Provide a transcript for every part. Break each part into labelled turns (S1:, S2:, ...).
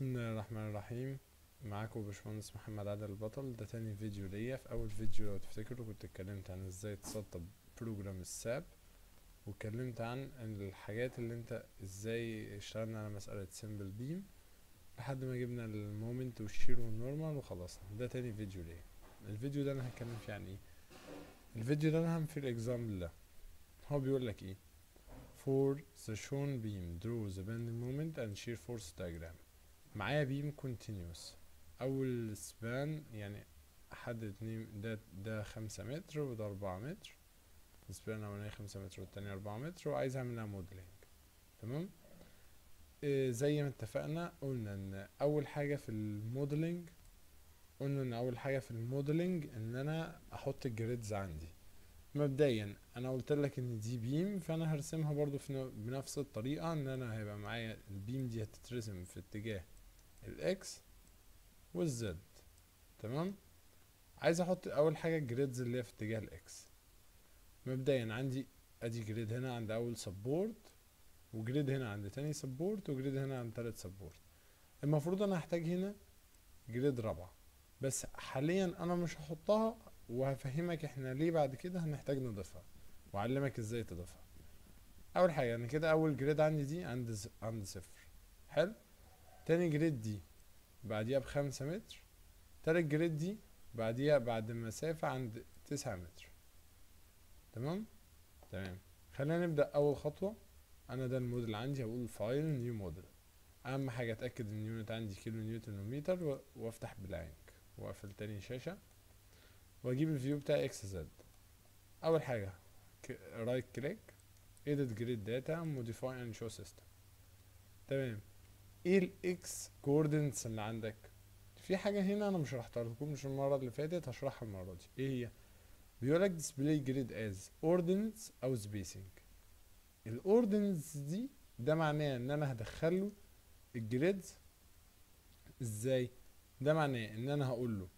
S1: بسم الله الرحمن الرحيم معاكم باشمهندس محمد عادل البطل ده تاني فيديو ليا في اول فيديو لو تفتكروا كنت اتكلمت عن ازاي تسطب بروجرام الساب واتكلمت عن الحاجات اللي انت ازاي اشتغلنا على مسألة سيمبل بيم لحد ما جبنا المومنت والشير والنورمال وخلصنا ده تاني فيديو ليا الفيديو ده انا هتكلم فيه عن ايه الفيديو ده انا هعمل فيه الاكزامبل ده هو بيقول لك ايه For the shown beam draw the bending moment and shear force diagram معايا بيم continuous اول سبان يعني حد اتنين ده ده خمسة متر وده اربعة متر السبان الاولانية خمسة متر والتانية اربعة متر وعايز اعملها موديلنج تمام إيه زي ما اتفقنا قلنا ان اول حاجة في الموديلنج قلنا ان اول حاجة في الموديلنج ان انا احط الجريدز عندي مبدئيا انا قلت لك ان دي بيم فانا هرسمها برضو في ن- بنفس الطريقة ان انا هيبقى معايا البيم دي هتترسم في اتجاه الاكس والزد تمام عايز احط اول حاجة الجريدز اللي هي في اتجاه الاكس مبدئيا عندي ادي جريد هنا عند اول سبورت وجريد هنا عند تاني سبورت وجريد هنا عند تالت سبورت المفروض انا هحتاج هنا جريد رابعة بس حاليا انا مش هحطها وهفهمك احنا ليه بعد كده هنحتاج نضيفها واعلمك ازاي تضيفها اول حاجة انا كده اول جريد عندي دي عند ز... عند صفر حلو تاني جريد دي بعديها بخمسة متر تالت جريد دي بعديها بعد مسافة عند تسعة متر تمام تمام خلينا نبدأ أول خطوة أنا ده الموديل عندي هقول فايل نيو موديل أهم حاجة أتأكد إن اليونت عندي كيلو نيوتن ومتر و- وأفتح بلانك وأقفل تاني شاشة وأجيب الفيو بتاع إكس زد أول حاجة رايت كليك edit grid data modify and show system تمام ايه الاكس كوردينتس اللي عندك في حاجه هنا انا مش شرحتها لكم مش المره اللي فاتت هشرحها المره دي ايه هي بيقولك display grid as ordinates او spacing الاوردينتس دي ده معناه ان انا هدخله الجريدز ازاي ده معناه ان انا هقول له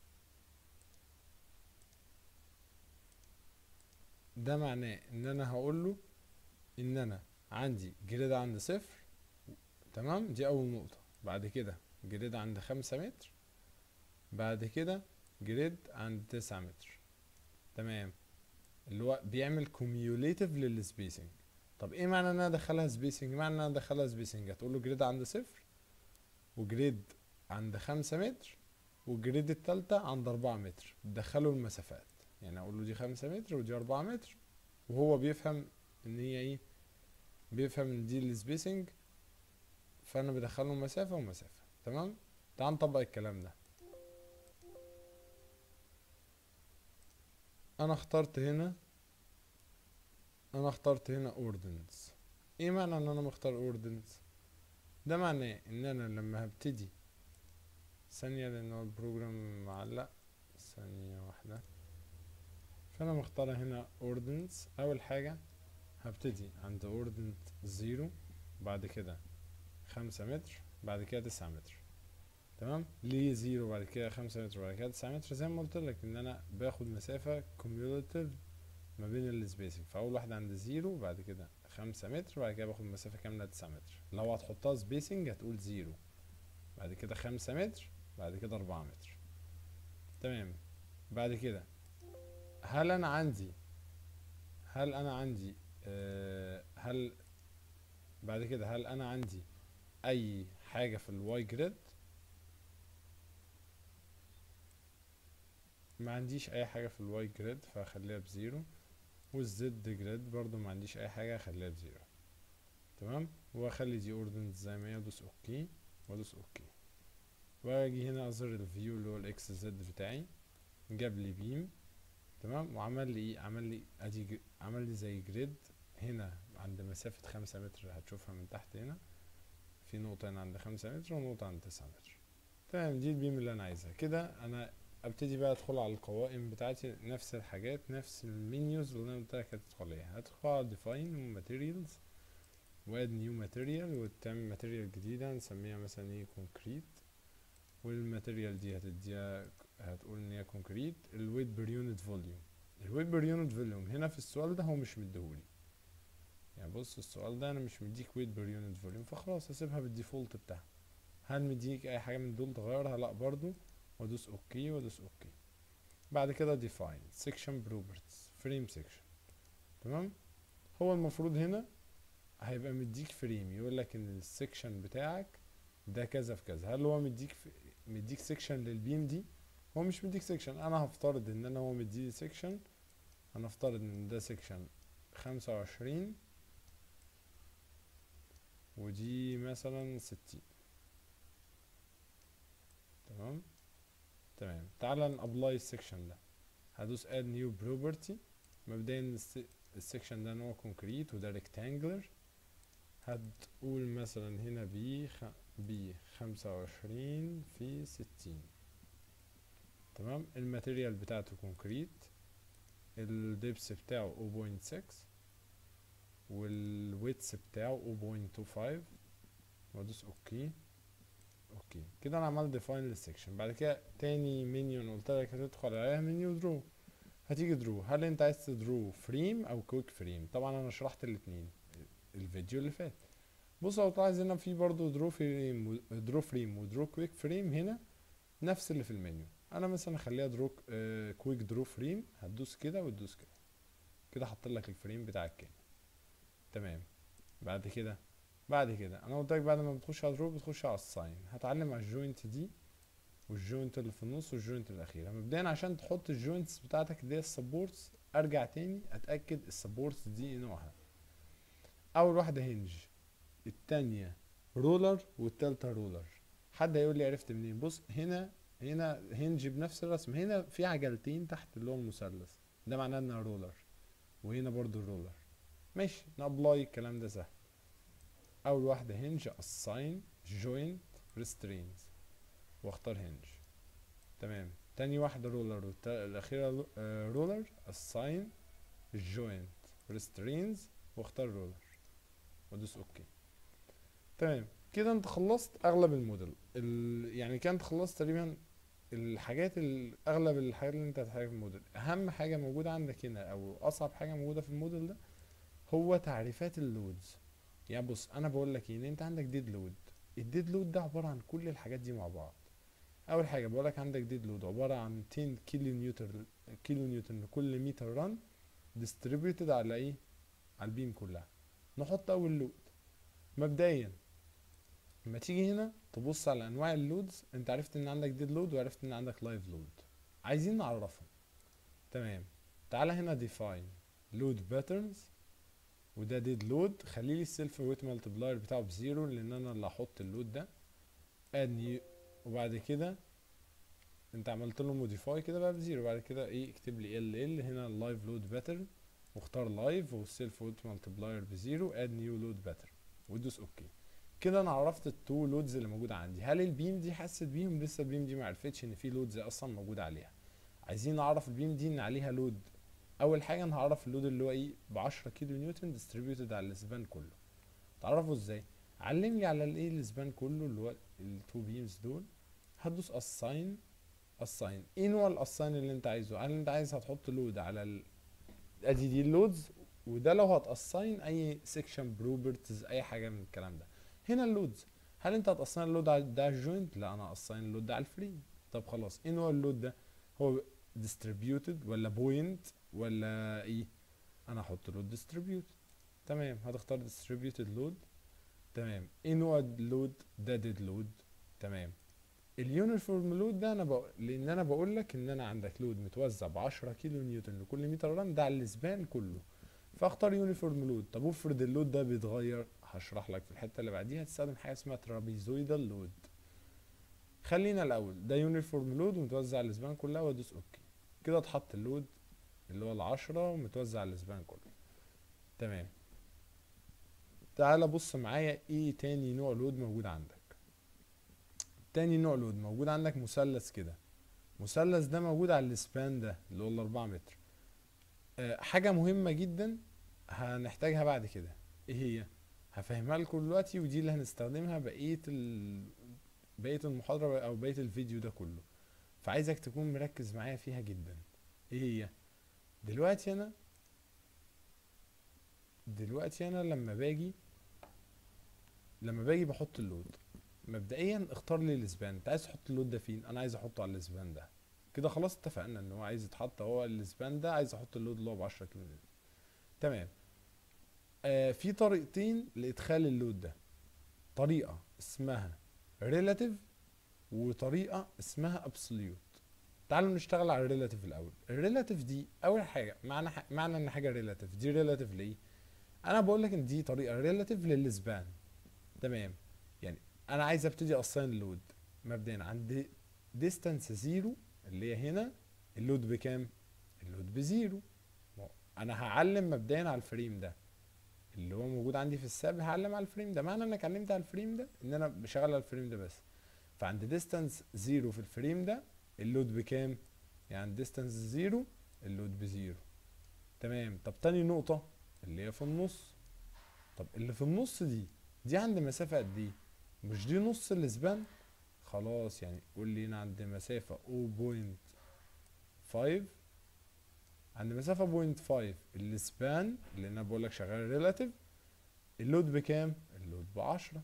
S1: ده معناه ان انا هقول له ان انا عندي جريد عند صفر تمام دي اول نقطة بعد كده جريد عند خمسة متر بعد كده جريد عند تسعة متر تمام اللي هو بيعمل كوميوليتيف للسبيسنج طب ايه معنى ان انا ادخلها سبيسنج معنى ان انا ادخلها سبيسنج هتقول له جريد عند صفر وجريد عند خمسة متر والجريد التالتة عند أربعة متر تدخله المسافات يعني اقول له دي خمسة متر ودي أربعة متر وهو بيفهم ان هي ايه بيفهم ان دي السبيسنج فانا بدخله مسافة ومسافة تمام تعال نطبق الكلام ده انا اخترت هنا انا اخترت هنا اوردنس ايه معنى ان انا مختار اوردنس ده معناه ان انا لما هبتدي ثانية لان هو البروجرام معلق ثانية واحدة فانا مختار هنا اوردنس اول حاجة هبتدي عند اوردنت زيرو بعد كده خمسة متر بعد كده تسعة متر تمام ليه زيرو بعد كده خمسة متر بعد كده تسعة متر زي ما قلت لك ان انا باخد مسافة كوميوليتيف ما بين السبيسنج فاول واحدة عند زيرو بعد كده خمسة متر بعد كده باخد مسافة كاملة تسعة متر لو هتحطها سبيسنج هتقول زيرو بعد كده خمسة متر بعد كده أربعة متر تمام بعد كده هل انا عندي هل انا عندي آه هل بعد كده هل انا عندي اي حاجة في الواي جريد ما عنديش اي حاجة في الواي جريد فهخليها بزيرو والزد جريد برضو ما عنديش اي حاجة هخليها بزيرو تمام واخلي دي اوردنت زي ما هي وادوس اوكي وادوس اوكي واجي هنا اظهر الفيو اللي هو الاكس زد بتاعي جاب لي بيم تمام وعمل لي ايه عمل لي ادي ج- عمل لي زي جريد هنا عند مسافة خمسة متر هتشوفها من تحت هنا في نقطة هنا عند خمسة متر ونقطة عند تسعة متر تمام دي البيم اللي انا عايزها كده انا ابتدي بقى ادخل على القوائم بتاعتي نفس الحاجات نفس المنيوز اللي انا قلت لك هتدخل عليها هتدخل على define وماتيريالز واد نيو ماتيريال وتعمل ماتيريال جديدة نسميها مثلا ايه كونكريت والماتيريال دي هتديها هتقول ان هي كونكريت الويت بير يونت فوليوم الويت بير يونت فوليوم هنا في السؤال ده هو مش مديهولي يعني بص السؤال ده انا مش مديك ويت بير يونت فوليوم فخلاص هسيبها بالديفولت بتاعها هل مديك اي حاجه من دول تغيرها لا برضو وادوس اوكي وادوس اوكي بعد كده define section properties frame section تمام هو المفروض هنا هيبقى مديك فريم يقول لك ان السكشن بتاعك ده كذا في كذا هل هو مديك في مديك سكشن للبيم دي هو مش مديك سكشن انا هفترض ان انا هو مديني سكشن هنفترض ان ده سكشن خمسة وعشرين ودي مثلا ستين تمام تمام تعالى نابلاي السكشن ده هدوس اد نيو بروبرتي مبدئيا السكشن ده نوع كونكريت وده ريكتانجلر هتقول مثلا هنا بي خ... بي خمسة وعشرين في ستين تمام الماتيريال بتاعته كونكريت الدبس بتاعه 0.6 والويتس بتاعه 0.25 وادوس اوكي اوكي كده انا عملت ديفاين للسكشن بعد كده تاني منيو قلت لك هتدخل عليها منيو درو هتيجي درو هل انت عايز تدرو فريم او كويك فريم طبعا انا شرحت الاتنين الفيديو اللي فات بص لو تلاحظ هنا في برضو درو فريم درو فريم ودرو كويك فريم هنا نفس اللي في المنيو انا مثلا اخليها درو اه كويك درو فريم هتدوس كده وتدوس كده كده حط لك الفريم بتاعك كده تمام بعد كده بعد كده انا قلت لك بعد ما بتخش على درو بتخش على الساين هتعلم على الجوينت دي والجوينت اللي في النص والجوينت الاخيره مبدئيا عشان تحط الجوينتس بتاعتك دي السبورتس ارجع تاني اتاكد السبورتس دي نوعها اول واحده هنج التانية رولر والتالتة رولر حد هيقول لي عرفت منين بص هنا هنا هنج بنفس الرسم هنا في عجلتين تحت اللي هو المثلث ده معناه انها رولر وهنا برضو الرولر ماشي نابلاي الكلام ده سهل اول واحده هنج assign joint restraints واختار هنج تمام تاني واحدة رولر والأخيرة رولر assign joint restraints واختار رولر وادوس اوكي تمام كده انت خلصت اغلب الموديل ال... يعني كده انت خلصت تقريبا الحاجات ال... اغلب الحاجات اللي انت هتحتاجها في الموديل اهم حاجه موجوده عندك هنا او اصعب حاجه موجوده في الموديل ده هو تعريفات اللودز يعني بص انا بقول لك ايه ان انت عندك ديد لود الديد لود ده عباره عن كل الحاجات دي مع بعض اول حاجه بقول لك عندك ديد لود عباره عن 10 كيلو نيوتن كيلو نيوتن لكل متر ران ديستريبيوتد على ايه على البيم كلها نحط اول لود مبدئيا لما تيجي هنا تبص على انواع اللودز انت عرفت ان عندك ديد لود وعرفت ان عندك لايف لود عايزين نعرفهم تمام تعالى هنا ديفاين لود باترنز وده ديد لود خلي لي السيلف ويت مالتبلاير بتاعه بزيرو لان انا اللي هحط اللود ده اد نيو وبعد كده انت عملت له موديفاي كده بقى بزيرو بعد كده ايه اكتب لي ال ال هنا اللايف لود باترن واختار لايف والسيلف ويت مالتبلاير بزيرو اد نيو لود باترن وادوس اوكي كده انا عرفت التو لودز اللي موجوده عندي هل البيم دي حست بيهم لسه البيم دي ما عرفتش ان في لودز اصلا موجوده عليها عايزين نعرف البيم دي ان عليها لود اول حاجه انا هعرف اللود اللي هو ايه ب 10 كيلو نيوتن ديستريبيوتد على الاسبان كله تعرفه ازاي علم لي على الايه الاسبان كله اللي هو التو بيمز دول هتدوس اساين اساين ايه نوع الاساين اللي انت عايزه هل انت عايز هتحط لود على ال... ادي دي اللودز وده لو هتاساين اي سيكشن بروبرتيز اي حاجه من الكلام ده هنا اللودز هل انت هتاساين اللود على ده الجوينت لا انا اساين اللود ده على الفريم طب خلاص ايه نوع اللود ده هو ديستريبيوتد ولا بوينت ولا ايه انا هحط لود ديستريبيوتد تمام هتختار ديستريبيوتد لود تمام ايه نوع اللود ده ديد لود تمام اليونيفورم لود ده انا بقول لان انا بقول لك ان انا عندك لود متوزع ب 10 كيلو نيوتن لكل متر ران ده على الاسبان كله فاختار يونيفورم لود طب افرض اللود ده بيتغير هشرح لك في الحته اللي بعديها هتستخدم حاجه اسمها ترابيزويدال لود خلينا الاول ده يونيفورم لود ومتوزع على الاسبان كلها وادوس اوكي كده اتحط اللود اللي هو العشرة ومتوزع على الاسبان كله تمام تعال بص معايا ايه تاني نوع لود موجود عندك تاني نوع لود موجود عندك مثلث كده مثلث ده موجود على الاسبان ده اللي هو الاربعة متر أه حاجة مهمة جدا هنحتاجها بعد كده ايه هي هفهمها لكم دلوقتي ودي اللي هنستخدمها بقية ال... بقية المحاضرة او بقية الفيديو ده كله فعايزك تكون مركز معايا فيها جدا ايه هي دلوقتي انا دلوقتي انا لما باجي لما باجي بحط اللود مبدئيا اختار لي الاسبان انت عايز تحط اللود ده فين انا عايز احطه على الاسبان ده كده خلاص اتفقنا ان هو عايز يتحط هو الاسبان ده عايز احط اللود اللي هو ب 10 كيلو نيوتن تمام آه في طريقتين لادخال اللود ده طريقه اسمها ريلاتيف وطريقه اسمها ابسوليوت تعالوا نشتغل على الريلاتيف الاول الريلاتيف دي اول حاجه معنى ح... معنى ان حاجه ريلاتيف دي ريلاتيف ليه انا بقول لك ان دي طريقه ريلاتيف للسبان تمام يعني انا عايز ابتدي اصين اللود مبدئيا عند ديستانس زيرو اللي هي هنا اللود بكام اللود بزيرو ما هو انا هعلم مبدئيا على الفريم ده اللي هو موجود عندي في الساب هعلم على الفريم ده معنى انك علمت على الفريم ده ان انا بشغل على الفريم ده بس فعند ديستانس زيرو في الفريم ده اللود بكام يعني ديستانس زيرو اللود بزيرو تمام طب تاني نقطة اللي هي في النص طب اللي في النص دي دي عند مسافة قد ايه مش دي نص الاسبان خلاص يعني قول لي هنا عند مسافة 0.5 عند مسافة بوينت فايف السبان اللي انا بقول لك شغال ريلاتيف اللود بكام؟ اللود بعشرة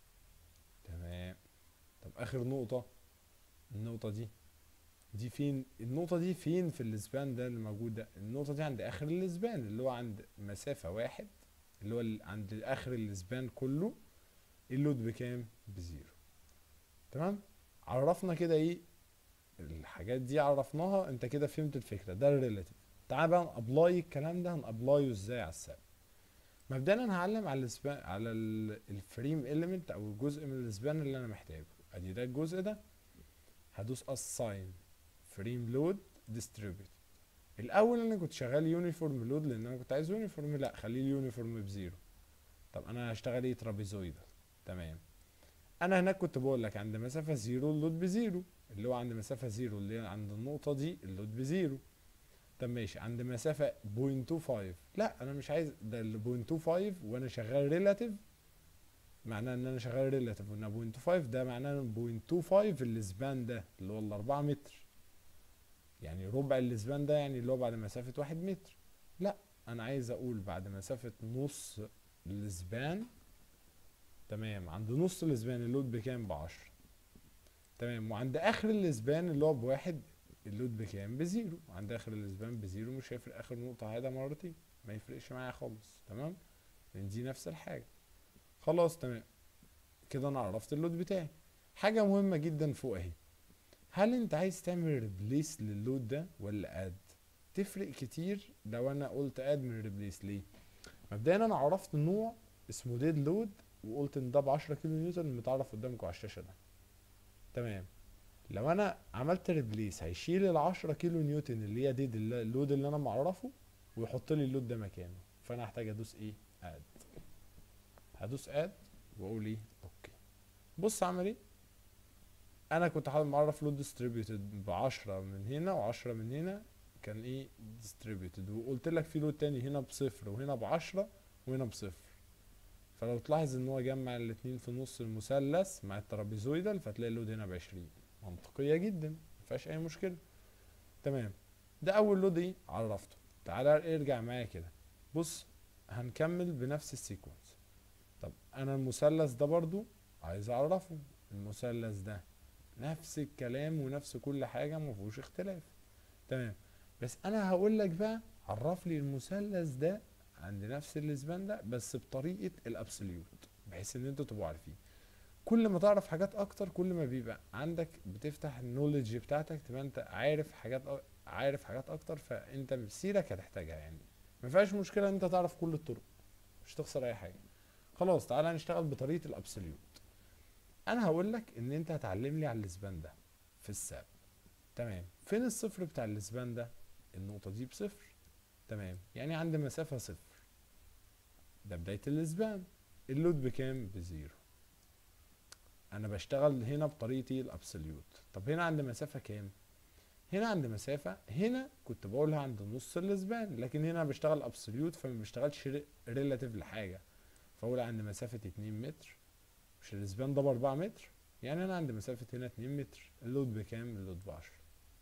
S1: تمام طب اخر نقطة النقطة دي دي فين النقطة دي فين في الاسبان ده اللي موجود ده النقطة دي عند اخر الاسبان اللي هو عند مسافة واحد اللي هو ال- عند اخر الاسبان كله اللود بكام بزيرو تمام عرفنا كده ايه الحاجات دي عرفناها انت كده فهمت الفكرة ده الريلاتيف تعال بقى نابلاي الكلام ده هنابلايه ازاي على الساب مبدئيا انا هعلم على الاسبان على ال- الفريم اليمنت او الجزء من الاسبان اللي انا محتاجه ادي ده الجزء ده هدوس assign frame load distribute الاول انا كنت شغال يونيفورم لود لان انا كنت عايز يونيفورم لا خليه اليونيفورم بزيرو طب انا هشتغل ايه ترابيزويدال تمام انا هناك كنت بقول لك عند مسافه زيرو اللود بزيرو اللي هو عند مسافه زيرو اللي هي عند النقطه دي اللود بزيرو طب ماشي عند مسافه 0.25 لا انا مش عايز ده ال 0.25 وانا شغال ريلاتيف معناه ان انا شغال ريلاتيف وان 0.25 ده معناه ان 0.25 الاسبان ده اللي هو الاربعة متر يعني ربع الاسبان ده يعني اللي هو بعد مسافة واحد متر لا انا عايز اقول بعد مسافة نص الاسبان تمام عند نص الاسبان اللود بكام بعشرة تمام وعند اخر الاسبان اللي هو بواحد اللود بكام بزيرو عند اخر الاسبان بزيرو مش هيفرق اخر نقطة هذا مرتين ما يفرقش معايا خالص تمام لان دي نفس الحاجة خلاص تمام كده انا عرفت اللود بتاعي حاجة مهمة جدا فوق اهي هل انت عايز تعمل ريبليس للود ده ولا اد تفرق كتير لو انا قلت اد من ريبليس ليه مبدئيا انا عرفت نوع اسمه ديد لود وقلت ان ده ب 10 كيلو نيوتن متعرف قدامكم على الشاشة ده تمام لو انا عملت ريبليس هيشيل ال 10 كيلو نيوتن اللي هي ديد اللود اللي انا معرفه ويحط لي اللود ده مكانه فانا هحتاج ادوس ايه اد هدوس اد واقول ايه اوكي بص عمل ايه انا كنت حاطط معرف لود ديستريبيوتد ب 10 من هنا و10 من هنا كان ايه ديستريبيوتد وقلت لك في لود تاني هنا بصفر وهنا بعشرة وهنا بصفر فلو تلاحظ ان هو جمع الاتنين في نص المثلث مع الترابيزويدال فتلاقي اللود هنا بعشرين منطقية جدا مفيهاش اي مشكلة تمام ده اول لود ايه عرفته تعالى ارجع معايا كده بص هنكمل بنفس السيكونس طب انا المثلث ده برضو عايز اعرفه المثلث ده نفس الكلام ونفس كل حاجة مفيهوش اختلاف تمام بس انا هقول لك بقى عرف لي المثلث ده عند نفس الاسبان ده بس بطريقة الابسوليوت بحيث ان انتوا تبقوا عارفين كل ما تعرف حاجات اكتر كل ما بيبقى عندك بتفتح النولج بتاعتك تبقى انت عارف حاجات أ- عارف حاجات اكتر فانت مسيرك هتحتاجها يعني ما فيهاش مشكلة ان انت تعرف كل الطرق مش تخسر اي حاجة خلاص تعالى نشتغل بطريقة الابسوليوت انا هقول لك ان انت هتعلم لي على الاسبان ده في الساب تمام فين الصفر بتاع الاسبان ده النقطة دي بصفر تمام يعني عند مسافة صفر ده بداية الاسبان اللود بكام بزيرو انا بشتغل هنا بطريقتي الابسوليوت طب هنا عند مسافة كام هنا عند مسافة هنا كنت بقولها عند نص الاسبان لكن هنا بشتغل ابسوليوت فما بشتغلش ريلاتيف لحاجة فاقول عند مسافة اتنين متر مش الاسبان ده باربعة متر يعني انا عند مسافة هنا اتنين متر اللود بكام اللود بعشرة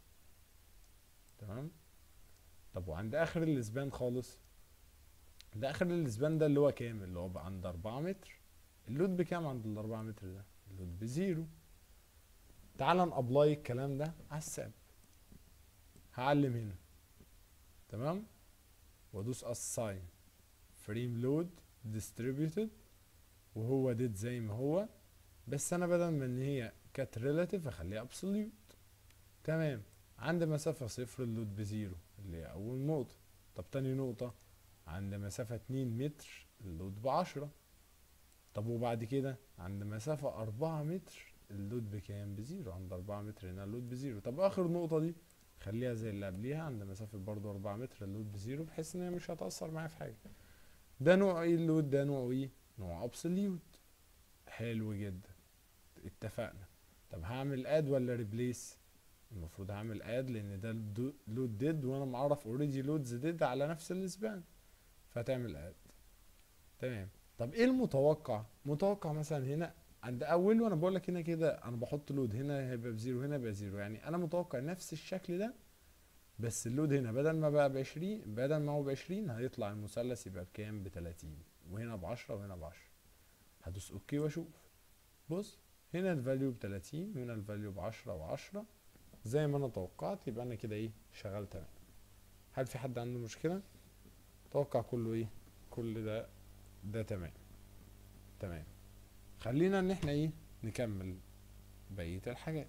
S1: تمام طب وعند اخر الاسبان خالص ده اخر الاسبان ده اللي هو كام اللي هو بقى عند اربعة متر اللود بكام عند الاربعة متر ده اللود بزيرو تعال نابلاي الكلام ده على الساب هعلم هنا تمام وادوس assign frame load distributed وهو ديت زي ما هو بس انا بدل ما ان هي كانت relative اخليها absolute تمام عند مسافة صفر اللود بزيرو اللي هي اول نقطة طب تاني نقطة عند مسافة اتنين متر اللود بعشرة طب وبعد كده عند مسافة أربعة متر اللود بكام بزيرو عند أربعة متر هنا اللود بزيرو طب آخر نقطة دي خليها زي اللي قبليها عند مسافة برضو أربعة متر اللود بزيرو بحيث إن هي مش هتأثر معايا في حاجة ده نوع ايه اللود ده نوع ايه نوع ابسوليوت حلو جدا اتفقنا طب هعمل اد ولا ريبليس المفروض هعمل اد لان ده لود ديد وانا معرف اوريدي لودز ديد على نفس الاسبان فهتعمل اد تمام طب ايه المتوقع متوقع مثلا هنا عند اول وانا بقول لك هنا كده انا بحط لود هنا هيبقى بزيرو هنا يبقى زيرو يعني انا متوقع نفس الشكل ده بس اللود هنا بدل ما بقى بعشرين بدل ما هو بعشرين هيطلع المثلث يبقى بكام بتلاتين وهنا بعشرة وهنا بعشرة هدوس اوكي واشوف بص هنا الفاليو بتلاتين وهنا الفاليو بعشرة وعشرة زي ما انا توقعت يبقى انا كده ايه شغال تمام هل في حد عنده مشكلة توقع كله ايه كل ده ده تمام تمام خلينا ان احنا ايه نكمل بقية الحاجات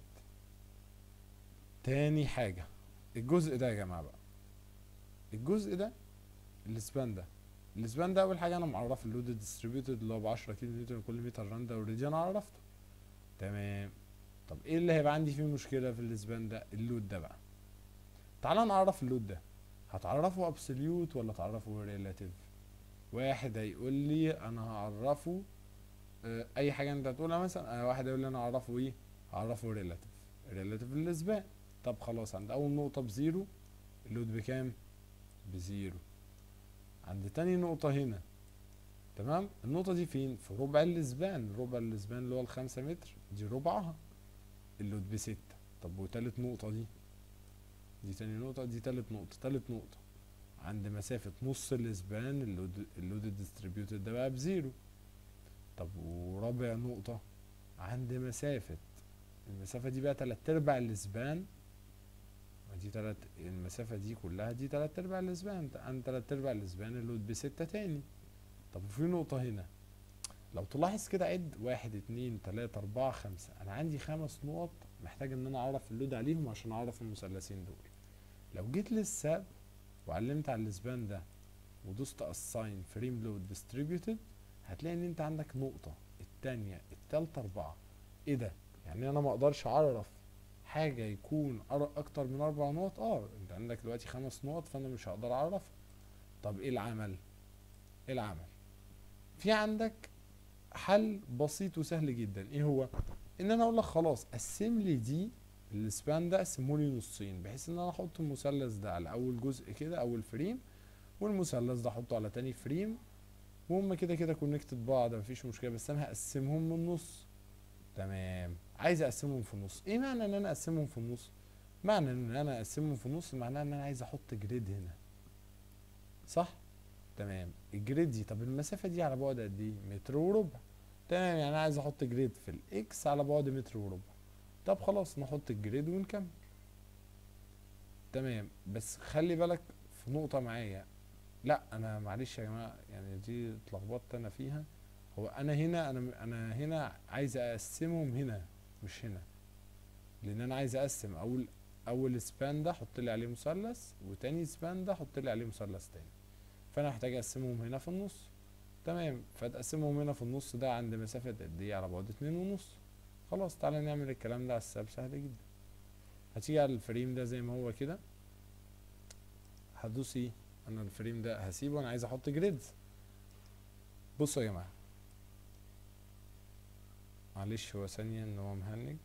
S1: تاني حاجة الجزء ده يا جماعة بقى الجزء ده السبان ده السبان ده اول حاجة انا معرف اللود ديستريبيوتد اللي هو ب 10 كيلو نيوتن كل متر ران ده اوريدي انا عرفته تمام طب ايه اللي هيبقى عندي فيه مشكلة في السبان ده اللود ده بقى تعال نعرف اللود ده هتعرفه ابسوليوت ولا تعرفه ريلاتيف واحد هيقول لي انا هعرفه اه اي حاجه انت هتقولها مثلا اه واحد هيقول لي انا هعرفه ايه هعرفه ريلاتيف ريلاتيف للاسبان طب خلاص عند اول نقطه بزيرو اللود بكام بزيرو عند تاني نقطه هنا تمام النقطه دي فين في ربع الاسبان ربع الاسبان اللي هو الخمسة متر دي ربعها اللود بستة طب وتالت نقطه دي دي تاني نقطه دي تالت نقطه تالت نقطه عند مسافة نص الاسبان اللود اللود ديستريبيوتد ده بقى بزيرو طب ورابع نقطة عند مسافة المسافة دي بقى تلات ارباع الاسبان دي تلات المسافة دي كلها دي تلات ارباع الاسبان عند تلات ارباع الاسبان اللود بستة تاني طب وفي نقطة هنا لو تلاحظ كده عد واحد اتنين تلاتة اربعة خمسة انا عندي خمس نقط محتاج ان انا اعرف اللود عليهم عشان اعرف المثلثين دول لو جيت للساب وعلمت على الاسبان ده ودوست assign frame load distributed هتلاقي ان انت عندك نقطة التانية التالتة اربعة ايه ده يعني انا ما اقدرش اعرف حاجة يكون اكتر من اربع نقط اه انت عندك دلوقتي خمس نقط فانا مش هقدر اعرفها طب ايه العمل ايه العمل في عندك حل بسيط وسهل جدا ايه هو ان انا اقول لك خلاص قسم لي دي السبان ده قسمه لي نصين بحيث ان انا احط المثلث ده على اول جزء كده اول فريم والمثلث ده احطه على تاني فريم وهم كده كده كونكتد بعض مفيش مشكله بس انا هقسمهم من النص تمام عايز اقسمهم في النص ايه معنى ان انا اقسمهم في النص معنى ان انا اقسمهم في النص معناه ان انا عايز احط جريد هنا صح تمام الجريد دي طب المسافه دي على بعد قد ايه متر وربع تمام يعني انا عايز احط جريد في الاكس على بعد متر وربع طب خلاص نحط الجريد ونكمل تمام بس خلي بالك في نقطة معايا لا انا معلش يا جماعة يعني دي اتلخبطت انا فيها هو انا هنا انا انا هنا عايز اقسمهم هنا مش هنا لان انا عايز اقسم اول اول سبان ده احط لي عليه مثلث وتاني سبان ده احط لي عليه مثلث تاني فانا محتاج اقسمهم هنا في النص تمام فتقسمهم هنا في النص ده عند مسافة قد ايه على بعد اتنين ونص خلاص تعالى نعمل الكلام ده على الساب سهل جدا هتيجي على الفريم ده زي ما هو كده هتدوس ايه انا الفريم ده هسيبه انا عايز احط جريدز بصوا يا جماعه معلش هو ثانيه ان هو مهنج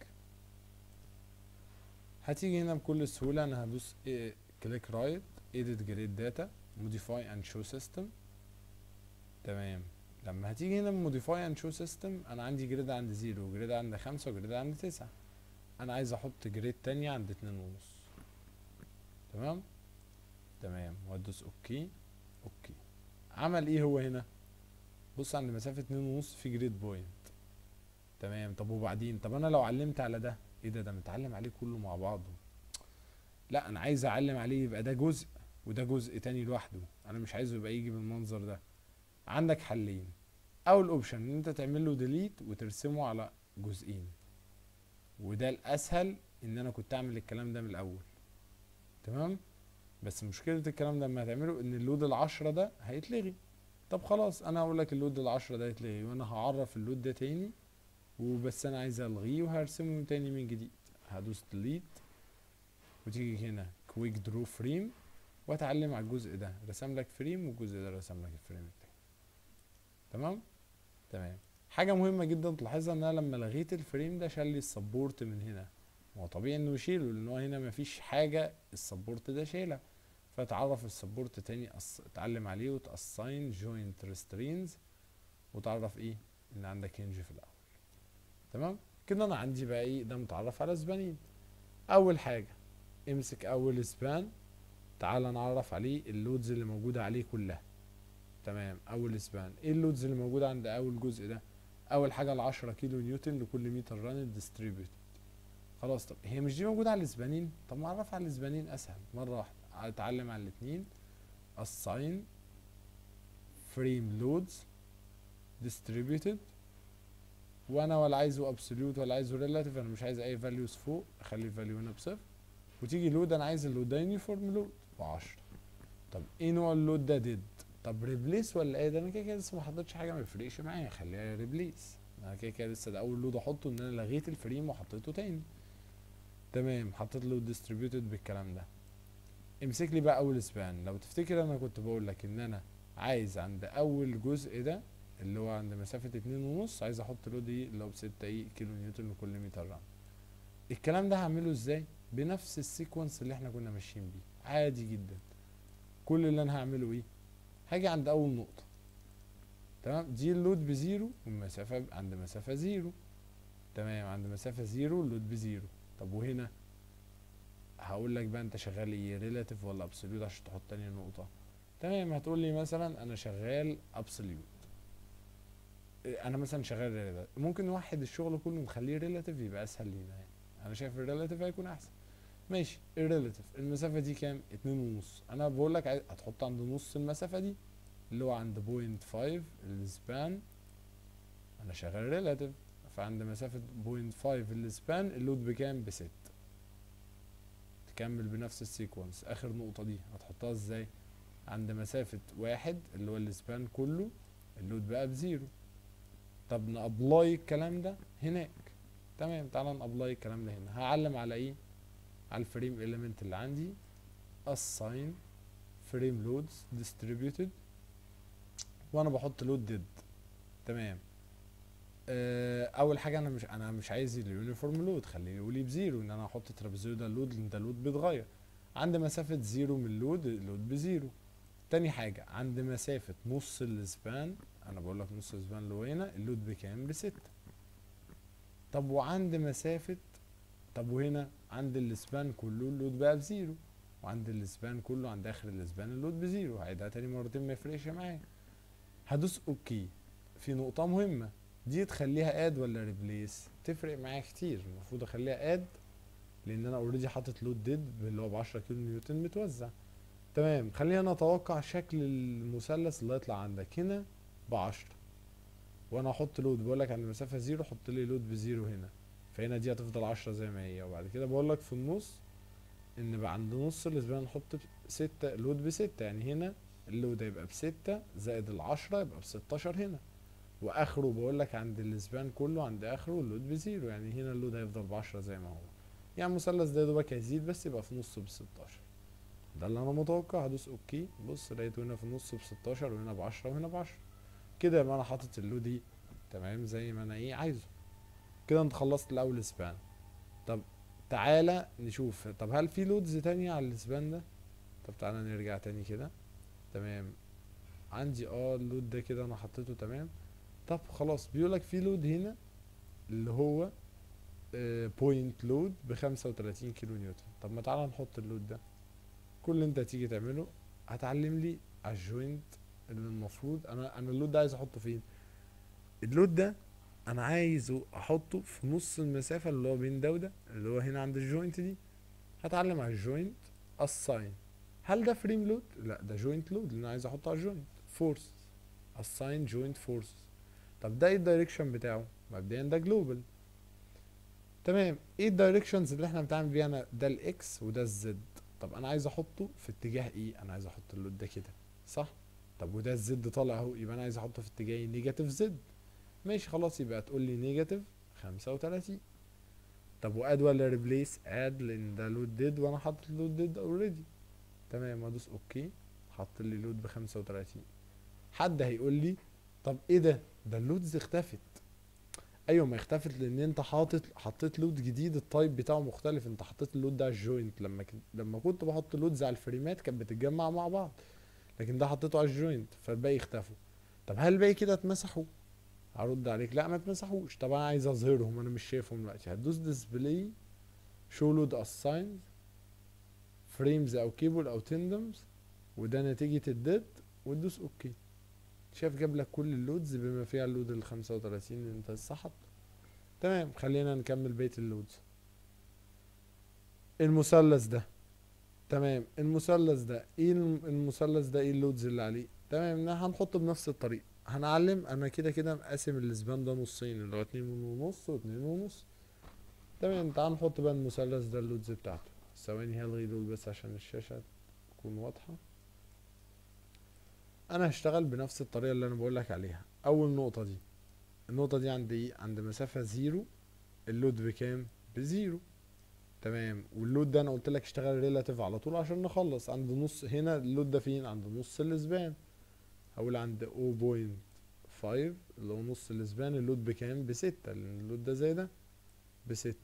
S1: هتيجي هنا بكل سهوله انا هدوس إيه كليك رايت edit جريد داتا modify and show system تمام لما هتيجي هنا موديفاي اند شو سيستم انا عندي جريد عند زيرو وجريد عند خمسة وجريد عند تسعة انا عايز احط جريد تانية عند اتنين ونص تمام تمام وادوس اوكي اوكي عمل ايه هو هنا بص عند مسافة اتنين ونص في جريد بوينت تمام طب وبعدين طب انا لو علمت على ده ايه ده ده متعلم عليه كله مع بعضه لا انا عايز اعلم عليه يبقى ده جزء وده جزء تاني لوحده انا مش عايزه يبقى يجي بالمنظر ده عندك حلين اول اوبشن ان انت تعمل له ديليت وترسمه على جزئين وده الاسهل ان انا كنت اعمل الكلام ده من الاول تمام بس مشكلة الكلام ده لما هتعمله ان اللود العشرة ده هيتلغي طب خلاص انا هقول لك اللود العشرة ده هيتلغي وانا هعرف اللود ده تاني وبس انا عايز الغيه وهرسمه تاني من جديد هدوس ديليت وتيجي هنا كويك درو فريم واتعلم على الجزء ده رسم لك فريم والجزء ده رسم لك الفريم التاني تمام تمام حاجة مهمة جدا تلاحظها ان انا لما لغيت الفريم ده شال لي السبورت من هنا هو طبيعي انه يشيله لان هو هنا مفيش حاجة السبورت ده شايلها فتعرف السبورت تاني أص... اتعلم عليه وتأساين جوينت ريسترينز وتعرف ايه ان عندك هنج في الاول تمام كده انا عندي بقى ايه ده متعرف على سبانين اول حاجة امسك اول سبان تعال نعرف عليه اللودز اللي موجودة عليه كلها تمام اول سبان ايه اللودز اللي موجودة عند اول جزء ده اول حاجة العشرة كيلو نيوتن لكل متر ران ديستريبيوت خلاص طب هي مش دي موجودة على الاسبانين طب ما اعرف على الاسبانين اسهل مرة واحدة اتعلم على الاتنين assign frame loads distributed وانا ولا عايزه absolute ولا عايزه relative انا مش عايز اي values فوق اخلي الفاليو هنا بصفر وتيجي لود انا عايز اللود ده يونيفورم لود بعشرة طب ايه نوع اللود ده ديد طب ريبليس ولا ايه ده انا كده كده لسه ما حطيتش حاجه ما يفرقش معايا خليها ريبليس انا كده كده لسه ده اول لود احطه ان انا لغيت الفريم وحطيته تاني تمام حطيت له ديستريبيوتد بالكلام ده امسك لي بقى اول سبان لو تفتكر انا كنت بقول لك ان انا عايز عند اول جزء ده اللي هو عند مسافة اتنين ونص عايز احط له دي اللي هو بستة ايه كيلو نيوتن لكل متر ران الكلام ده هعمله ازاي بنفس السيكونس اللي احنا كنا ماشيين بيه عادي جدا كل اللي انا هعمله ايه هاجي عند اول نقطة تمام دي اللود بزيرو والمسافة عند مسافة زيرو تمام عند مسافة زيرو اللود بزيرو طب وهنا هقول لك بقى انت شغال ايه ريلاتيف ولا ابسوليوت عشان تحط تاني نقطة تمام هتقول لي مثلا انا شغال ابسوليوت انا مثلا شغال ريلاتيف ممكن نوحد الشغل كله نخليه ريلاتيف يبقى اسهل لينا يعني انا شايف الريلاتيف هيكون احسن ماشي الريلاتيف المسافة دي كام اتنين ونص انا بقول لك عايز- هتحط عند نص المسافة دي اللي هو عند بوينت فايف السبان انا شغال ريلاتيف فعند مسافة بوينت فايف السبان اللود بكام بست تكمل بنفس السيكونس اخر نقطة دي هتحطها ازاي عند مسافة واحد اللي هو السبان كله اللود بقى بزيرو طب نابلاي الكلام ده هناك تمام تعالى نابلاي الكلام ده هنا هعلم على ايه على الفريم element اللي عندي assign frame loads distributed وانا بحط لود ديد تمام آه، اول حاجه انا مش انا مش عايز اليونيفورم لود خليه يقول لي بزيرو ان انا احط ترابيزويدال لود لان ده لود بيتغير عند مسافه زيرو من اللود اللود بزيرو تاني حاجه عند مسافه نص السبان انا بقول لك نص السبان اللي هو هنا اللود بكام بستة طب وعند مسافه طب وهنا عند السبان كله اللود بقى بزيرو وعند السبان كله عند اخر السبان اللود بزيرو هعيدها تاني مرتين ما يفرقش معايا هدوس اوكي في نقطة مهمة دي تخليها اد ولا ريبليس تفرق معايا كتير المفروض اخليها اد لان انا اوريدي حاطط لود ديد اللي هو ب 10 كيلو نيوتن متوزع تمام خلينا نتوقع شكل المثلث اللي هيطلع عندك هنا ب 10 وانا احط لود بقول لك عند مسافة زيرو حط لي لود بزيرو هنا فهنا دي هتفضل 10 زي ما هي وبعد كده بقول لك في النص ان بقى عند نص الاسبان نحط ستة لود بستة يعني هنا اللود هيبقى بستة زائد العشرة يبقى بستاشر هنا واخره بقول لك عند الاسبان كله عند اخره اللود بزيرو يعني هنا اللود هيفضل بعشرة زي ما هو يعني المثلث ده يا دوبك هيزيد بس يبقى في نصه بستاشر ده اللي انا متوقع هدوس اوكي بص لقيته هنا في النص بستاشر وهنا بعشرة وهنا بعشرة كده يبقى انا حاطط اللود دي تمام زي ما انا ايه عايزه كده انت خلصت الاول سبان طب تعالى نشوف طب هل في لودز تانية على السبان ده طب تعالى نرجع تاني كده تمام عندي اه اللود ده كده انا حطيته تمام طب خلاص بيقولك في لود هنا اللي هو بوينت لود بخمسة وتلاتين كيلو نيوتن طب ما تعالى نحط اللود ده كل اللي انت هتيجي تعمله هتعلم لي على الجوينت اللي المفروض انا انا اللود ده عايز احطه فين اللود ده انا عايزه احطه في نص المسافة اللي هو بين ده وده اللي هو هنا عند الجوينت دي هتعلم على الجوينت assign هل ده فريم لود؟ لا ده جوينت لود اللي انا عايز احطه على الجوينت فورس assign joint forces طب ده ايه الدايركشن بتاعه؟ مبدئيا ده جلوبال تمام ايه الدايركشنز اللي احنا بنتعامل بيها انا ده الاكس وده الزد طب انا عايز احطه في اتجاه ايه؟ انا عايز احط اللود ده كده صح؟ طب وده الزد طالع اهو يبقى انا عايز احطه في اتجاه نيجاتيف زد ماشي خلاص يبقى تقول لي نيجاتيف خمسة وتلاتين طب واد ولا ريبليس اد لان ده لود ديد وانا حاطط لود ديد اوريدي تمام ادوس اوكي حط لي لود بخمسة وتلاتين حد هيقول لي طب ايه ده ده اللودز اختفت ايوه ما اختفت لان انت حاطط حطيت لود جديد التايب بتاعه مختلف انت حطيت اللود ده على الجوينت لما كنت لما كنت بحط لودز على الفريمات كانت بتتجمع مع بعض لكن ده حطيته على الجوينت فالباقي اختفوا طب هل الباقي كده اتمسحوا هرد عليك لا ما اتمسحوش طب انا عايز اظهرهم انا مش شايفهم دلوقتي هتدوس ديسبلاي شو لود اساينز فريمز او كيبل او تندمز وده نتيجة الديد وتدوس اوكي شايف جاب لك كل اللودز بما فيها اللود ال 35 اللي انت سحب تمام خلينا نكمل بقية اللودز المثلث ده تمام المثلث ده ايه الم- المثلث ده ايه اللودز اللي عليه تمام إن هنحطه بنفس الطريقة هنعلم انا كده كده مقاسم الاسبان ده نصين اللي هو اتنين ونص واتنين ونص تمام تعال نحط بقى المثلث ده اللودز بتاعته ثواني هلغي دول بس عشان الشاشة تكون واضحة انا هشتغل بنفس الطريقة اللي انا بقولك عليها اول نقطة دي النقطة دي عند ايه عند مسافة زيرو اللود بكام بزيرو تمام واللود ده انا قلت لك اشتغل ريلاتيف على طول عشان نخلص عند نص هنا اللود ده فين عند نص الاسبان هقول عند 0.5 اللي هو نص الاسبان اللود بكام بستة لان اللود ده زي ده بستة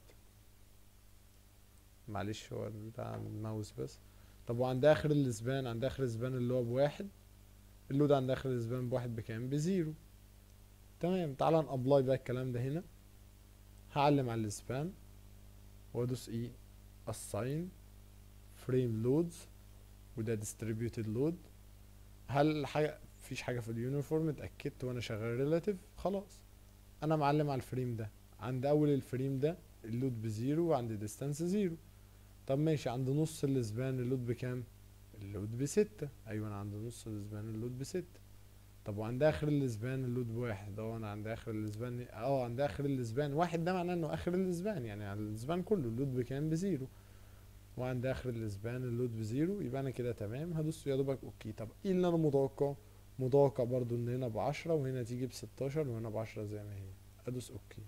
S1: معلش هو بتاع الماوس بس طب وعند اخر الاسبان عند اخر الاسبان اللي هو بواحد اللود عند اخر الاسبان بواحد بكام بزيرو تمام تعالى نابلاي بقى الكلام ده هنا هعلم على الاسبان وادوس ايه assign frame loads وده distributed load هل حاجة مفيش حاجة في اليونيفورم اتأكدت وانا شغال ريلاتيف خلاص انا معلم على الفريم ده عند اول الفريم ده اللود بزيرو وعند ديستانس زيرو طب ماشي عند نص الاسبان اللود بكام اللود بستة ايوه انا عند نص الاسبان اللود بستة طب وعند اخر الاسبان اللود بواحد اه انا عند اخر الاسبان اه عند اخر الاسبان واحد ده معناه انه اخر الاسبان يعني على الاسبان كله اللود بكام بزيرو وعند اخر الاسبان اللود بزيرو يبقى انا كده تمام هدوس يا دوبك اوكي طب ايه اللي انا متوقعه متوقع برضو ان هنا بعشرة وهنا تيجي بستاشر وهنا بعشرة زي ما هي ادوس اوكي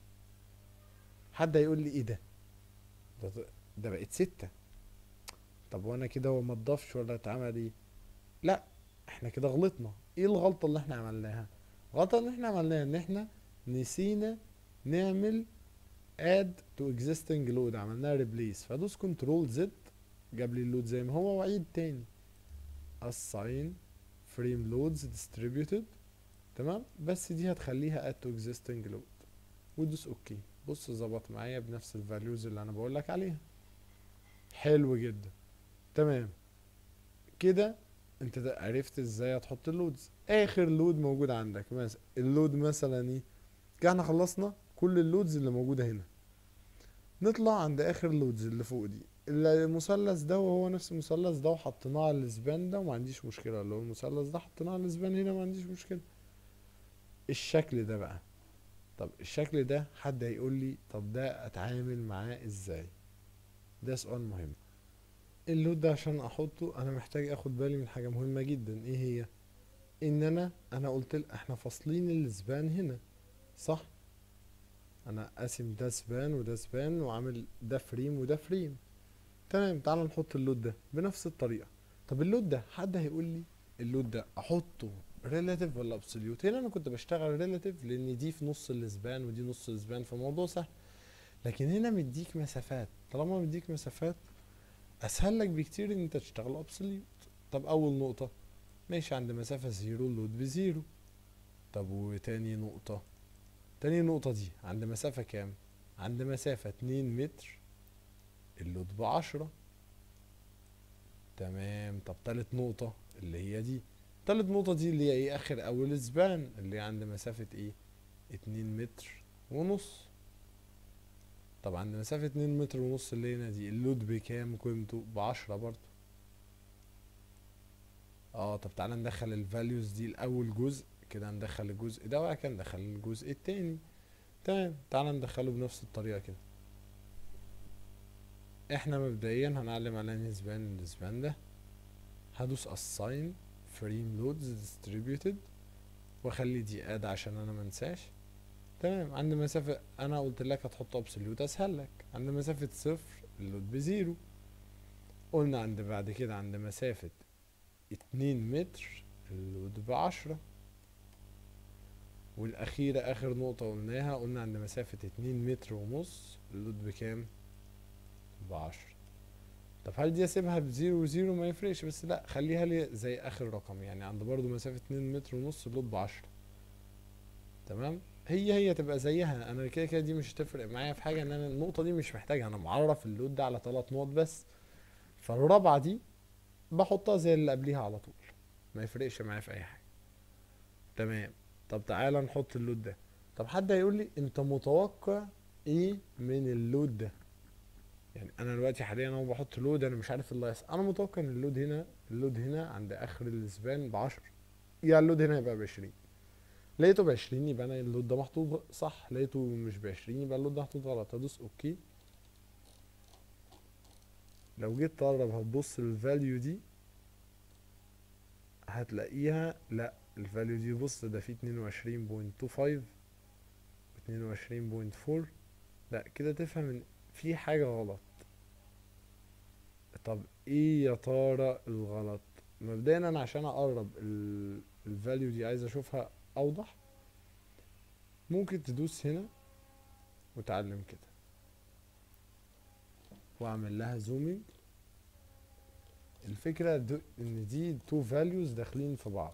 S1: حد هيقول لي ايه ده ده, ده بقت ستة طب وانا كده هو ما اتضافش ولا اتعمل ايه لا احنا كده غلطنا ايه الغلطة اللي احنا عملناها الغلطة اللي احنا عملناها ان احنا نسينا نعمل add to existing load عملناها replace فادوس كنترول زد جاب لي اللود زي ما هو وعيد تاني assign frame loads distributed تمام بس دي هتخليها add to existing load ودوس اوكي بص ظبط معايا بنفس الفاليوز اللي انا بقولك عليها حلو جدا تمام كده انت ده عرفت ازاي هتحط اللودز اخر لود موجود عندك مثلا اللود مثلا ايه كده احنا خلصنا كل اللودز اللي موجوده هنا نطلع عند اخر اللودز اللي فوق دي المثلث ده وهو نفس المثلث ده وحطيناه على الاسبان ده وما عنديش مشكله اللي هو المثلث ده حطيناه على الاسبان هنا ما عنديش مشكله الشكل ده بقى طب الشكل ده حد هيقول لي طب ده اتعامل معاه ازاي ده سؤال مهم اللود ده عشان احطه انا محتاج اخد بالي من حاجه مهمه جدا ايه هي ان انا انا قلت ل- احنا فاصلين السبان هنا صح انا قاسم ده سبان وده سبان وعامل ده فريم وده فريم تمام تعال نحط اللود ده بنفس الطريقه طب اللود ده حد هيقول لي اللود ده احطه ريلاتيف ولا ابسوليوت هنا انا كنت بشتغل ريلاتيف لان دي في نص الاسبان ودي نص الاسبان فالموضوع سهل لكن هنا مديك مسافات طالما مديك مسافات اسهل لك بكتير ان انت تشتغل ابسوليوت طب اول نقطة ماشي عند مسافة زيرو اللود بزيرو طب وتاني نقطة تاني نقطة دي عند مسافة كام عند مسافة اتنين متر اللود بعشرة تمام طب تالت نقطة اللي هي دي تالت نقطة دي اللي هي ايه اخر اول اسبان اللي هي عند مسافة ايه اتنين متر ونص طب عند مسافة اتنين متر ونص اللي هنا دي اللود بكام قيمته بعشرة برضو اه طب تعالى ندخل الفاليوز دي الاول جزء كده ندخل الجزء ده وبعد كده ندخل الجزء التاني تمام تعالى ندخله بنفس الطريقة كده احنا مبدئيا هنعلم على نسبان النسبان ده هدوس assign frame loads distributed واخلي دي اد عشان انا منساش تمام عند مسافة انا قلت لك هتحط ابسوليوت اسهل لك عند مسافة صفر اللود بزيرو قلنا عند بعد كده عند مسافة اتنين متر اللود بعشرة والأخيرة آخر نقطة قلناها قلنا عند مسافة اتنين متر ونص اللود بكام؟ بعشرة طب هل دي اسيبها بزيرو وزيرو ما يفرقش بس لا خليها لي زي آخر رقم يعني عند برضو مسافة اتنين متر ونص اللود بعشرة تمام؟ هي هي تبقى زيها انا كده كده دي مش هتفرق معايا في حاجة ان انا النقطة دي مش محتاجها انا معرف اللود ده على تلات نقط بس فالرابعة دي بحطها زي اللي قبليها على طول ما يفرقش معايا في اي حاجه تمام طب تعالى نحط اللود ده طب حد هيقول لي انت متوقع ايه من اللود ده يعني انا دلوقتي حاليا انا بحط لود انا مش عارف اللي هيحصل انا متوقع ان اللود هنا اللود هنا عند اخر الاسبان بعشرة يعني اللود هنا يبقى بعشرين لقيته بعشرين يبقى انا اللود ده محطوط صح لقيته مش بعشرين يبقى اللود ده محطوط غلط هدوس اوكي لو جيت تقرب هتبص للفاليو دي هتلاقيها لا الفاليو دي بص ده فيه اتنين وعشرين بوينت تو فايف اتنين وعشرين بوينت فور لا كده تفهم ان في حاجة غلط طب ايه يا ترى الغلط مبدئيا انا عشان اقرب الفاليو دي عايز اشوفها اوضح ممكن تدوس هنا وتعلم كده واعمل لها زومينج الفكرة دو ان دي تو فاليوز داخلين في بعض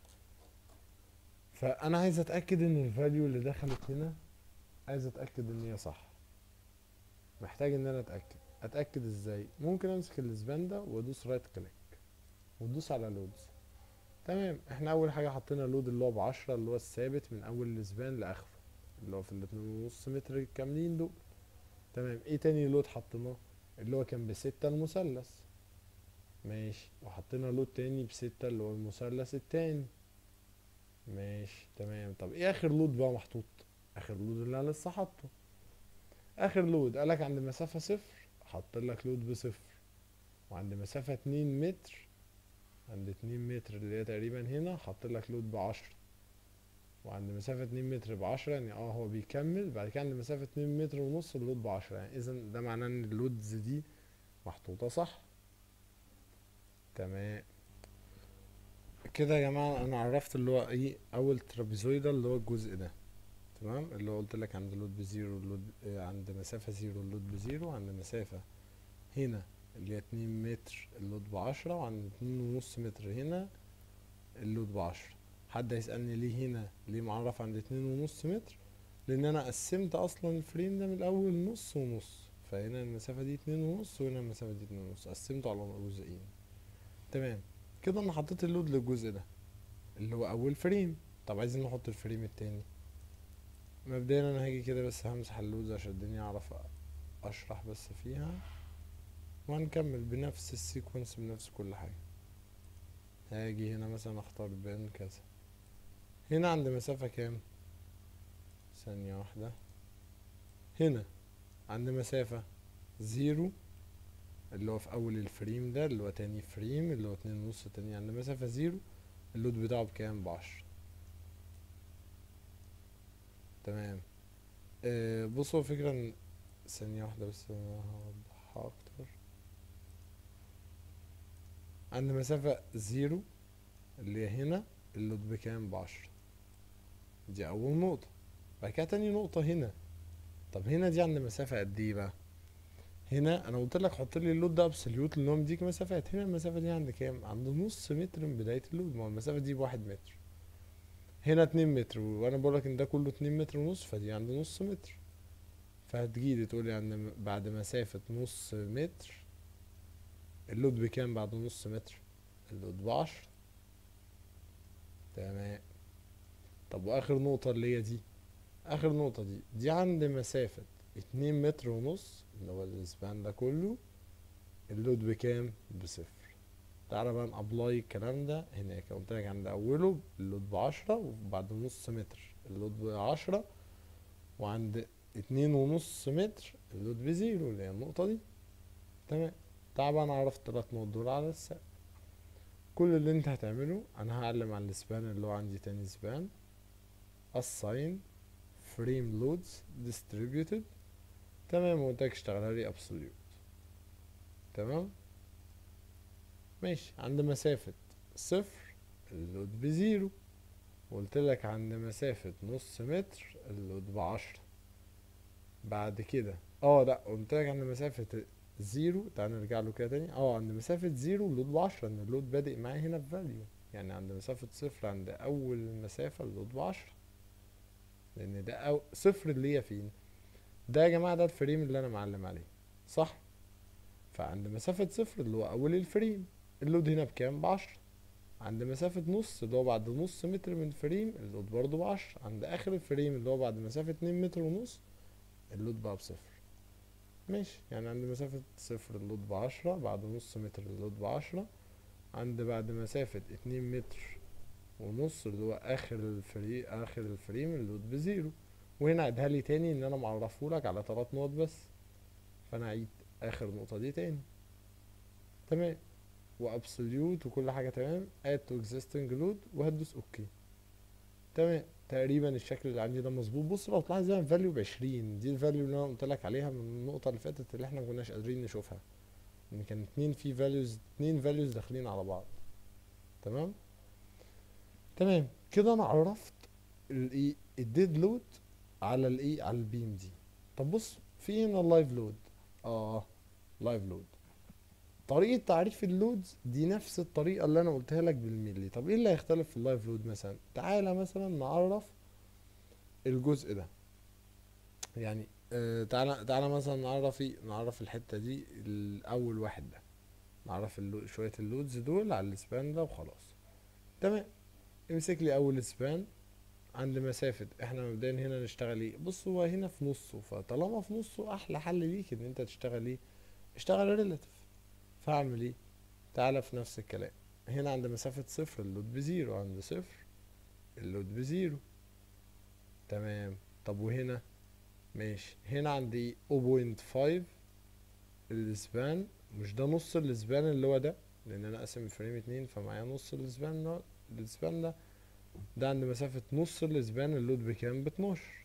S1: فانا عايز اتأكد ان الفاليو اللي دخلت هنا عايز اتأكد ان هي صح محتاج ان انا اتأكد اتأكد ازاي ممكن امسك الاسبان ده وادوس رايت كليك وادوس على لودز تمام احنا اول حاجة حطينا لود اللي هو بعشرة اللي هو الثابت من اول الاسبان لاخره اللي هو في الاتنين ونص متر الكاملين دول تمام ايه تاني لود حطيناه اللي هو كان بستة المثلث ماشي وحطينا لود تاني بستة اللي هو المثلث التاني ماشي تمام طب ايه اخر لود بقى محطوط اخر لود اللي انا لسه حاطه اخر لود قالك عند مسافة صفر حط لك لود بصفر وعند مسافة اتنين متر عند اتنين متر اللي هي تقريبا هنا حط لك لود بعشرة وعند مسافة اتنين متر بعشرة يعني اه هو بيكمل بعد كده عند مسافة اتنين متر ونص اللود بعشرة يعني اذا ده معناه ان اللودز دي محطوطة صح تمام كده يا جماعة انا عرفت اللي هو ايه اول ترابيزويدال اللي هو الجزء ده تمام اللي هو قلت لك عند لود بزيرو اللود آه، عند مسافة زيرو اللود بزيرو عند مسافة هنا اللي هي اتنين متر اللود بعشرة وعند اتنين ونص متر هنا اللود بعشرة حد هيسألني ليه هنا ليه معرف عند اتنين ونص متر لان انا قسمت اصلا الفريم ده من الاول نص ونص فهنا المسافة دي اتنين ونص وهنا المسافة دي اتنين ونص قسمته على جزئين تمام كده انا حطيت اللود للجزء ده اللي هو اول فريم طب عايزين نحط الفريم التاني مبدئيا انا هاجي كده بس همسح اللود عشان الدنيا اعرف اشرح بس فيها وهنكمل بنفس السيكونس بنفس كل حاجة هاجي هنا مثلا اختار بين كذا هنا عند مسافة كام ثانية واحدة هنا عند مسافة زيرو اللي هو في اول الفريم ده اللي هو تاني فريم اللي هو اتنين ونص تاني عند مسافة زيرو اللود بتاعه بكام بعشرة تمام آه بصوا فكرة ان ثانية واحدة بس أنا هوضحها اكتر عند مسافة زيرو اللي هي هنا اللود بكام بعشرة دي اول نقطة بعد كده تاني نقطة هنا طب هنا دي عند مسافة قد ايه بقى هنا انا قلت لك حط لي اللود ده ابسوليوت لان هو مديك مسافات هنا المسافة دي عند كام عند نص متر من بداية اللود ما هو المسافة دي بواحد متر هنا اتنين متر وانا بقولك ان ده كله اتنين متر ونص فدي عند نص متر فهتجيلي تقولي عند بعد مسافة نص متر اللود بكام بعد نص متر اللود بعشرة تمام طب واخر نقطة اللي هي دي اخر نقطة دي دي عند مسافة اتنين متر ونص اللي هو الاسبان ده كله اللود بكام بصفر تعالى بقى نابلاي الكلام ده هناك قلت لك عند اوله اللود بعشرة وبعد نص متر اللود بعشرة وعند اتنين ونص متر اللود بزيرو اللي هي النقطة دي تمام تعال بقى نعرف التلات نقط دول على السقف كل اللي انت هتعمله انا هعلم على السبان اللي هو عندي تاني سبان assign frame loads distributed تمام وقلت لك اشتغلها لي absolute تمام ماشي عند مسافة صفر اللود بزيرو وقلت لك عند مسافة نص متر اللود بعشرة بعد كده اه لا قلت لك عند مسافة زيرو تعال نرجع له كده تاني اه عند مسافة زيرو اللود بعشرة ان اللود بادئ معايا هنا بفاليو يعني عند مسافة صفر عند أول مسافة اللود بعشرة لأن ده أو صفر اللي هي فين ده يا جماعة ده الفريم اللي أنا معلم عليه صح فعند مسافة صفر اللي هو أول الفريم اللود هنا بكام بعشرة عند مسافة نص اللي هو بعد نص متر من الفريم اللود برضه بعشرة عند آخر الفريم اللي هو بعد مسافة اتنين متر ونص اللود بقى بصفر ماشي يعني عند مسافة صفر اللود بعشرة بعد نص متر اللود بعشرة عند بعد مسافة اتنين متر ونص اللي هو آخر الفريم آخر الفريم اللود بزيرو وهنا عيدها لي تاني إن أنا معرفهولك على تلات نقط بس فأنا أعيد آخر نقطة دي تاني تمام وابسوليوت وكل حاجة تمام add to existing load وهتدوس اوكي تمام تقريبا الشكل اللي عندي ده مظبوط بص لو طلع زي فاليو بعشرين دي الفاليو اللي انا قلت لك عليها من النقطة اللي فاتت اللي احنا مكناش قادرين نشوفها ان كان اتنين في فاليوز اتنين فاليوز داخلين على بعض تمام تمام كده انا عرفت الايه الديد لود على الايه على البيم دي طب بص في هنا اللايف لود اه لايف لود طريقة تعريف اللودز دي نفس الطريقة اللي انا قلتها لك بالملي طب ايه اللي هيختلف في اللايف لود مثلا تعالى مثلا نعرف الجزء ده يعني آه تعالى تعالى مثلا نعرف ايه نعرف الحتة دي الاول واحد ده نعرف اللو شوية اللودز دول على السبان ده وخلاص تمام امسك لي اول سبان عند مسافة احنا مبدئيا هنا نشتغل ايه بص هو هنا في نصه فطالما في نصه احلى حل ليك ان انت تشتغل ايه اشتغل ريلاتيف فاعمل ايه تعالى في نفس الكلام هنا عند مسافة صفر اللود بزيرو عند صفر اللود بزيرو تمام طب وهنا ماشي هنا عندي 0.5 الاسبان مش ده نص الاسبان اللي هو ده لان انا قاسم الفريم اتنين فمعايا نص الاسبان ده الاسبان ده ده عند مسافة نص الاسبان اللود بكام باتناشر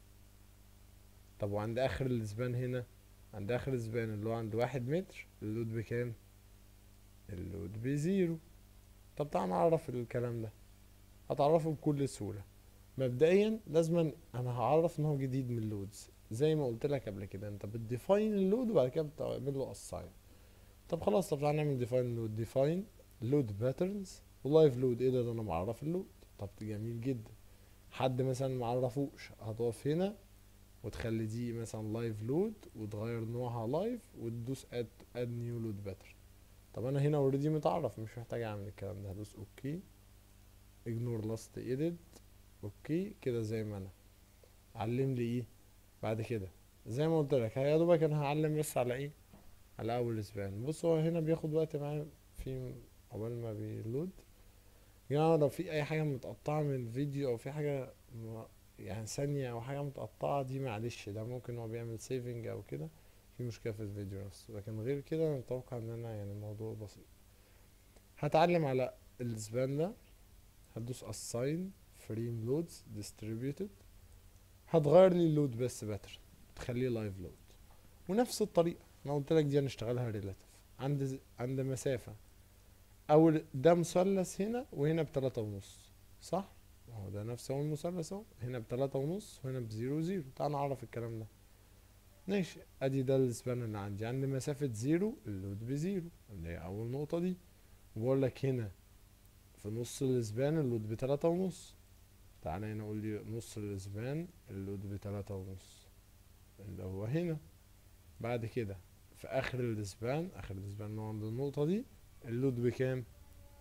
S1: طب وعند اخر الاسبان هنا عند اخر الاسبان اللي هو عند واحد متر اللود بكام اللود بزيرو طب تعال نعرف الكلام ده هتعرفه بكل سهولة مبدئيا لازما انا هعرف ان هو جديد من اللودز زي ما قلت لك قبل كده انت بتديفاين اللود وبعد كده بتعمل له اساين طب خلاص طب تعالى نعمل ديفاين لود ديفاين لود باترنز ولايف لود ايه ده ده انا معرف اللود طب جميل جدا حد مثلا معرفوش هتقف هنا وتخلي دي مثلا لايف لود وتغير نوعها لايف وتدوس اد اد نيو لود باترن طب انا هنا اوريدي متعرف مش محتاج اعمل الكلام ده هدوس اوكي اجنور لاست ايديت اوكي كده زي ما انا علم لي ايه بعد كده زي ما قلت لك يا دوبك انا هعلم بس على ايه على اول اسبان بص هو هنا بياخد وقت معايا في عقبال ما بيلود يا جماعه لو في اي حاجه متقطعه من الفيديو او في حاجه م- يعني ثانيه او حاجه متقطعه دي معلش ده ممكن هو بيعمل سيفنج او كده في مشكله في الفيديو نفسه لكن غير كده انا متوقع ان انا يعني الموضوع بسيط هتعلم على الاسبان ده هتدوس assign frame loads distributed هتغير لي اللود بس باترن تخليه لايف لود ونفس الطريقه انا قلت لك دي هنشتغلها ريلاتيف عند ز- عند مسافه اول ده مثلث هنا وهنا بتلاتة ونص صح اهو ده نفس هو المثلث اهو هنا بتلاتة ونص وهنا بزيرو زيرو تعال نعرف الكلام ده ماشي ادي ده السبان اللي عندي عند مسافة زيرو اللود بزيرو اللي هي اول نقطة دي وبقول لك هنا في نص الاسبان اللود بتلاتة ونص تعالى هنا اقول لي نص الاسبان اللود بتلاتة ونص اللي هو هنا بعد كده في اخر الاسبان اخر الاسبان اللي هو عند النقطة دي اللود بكام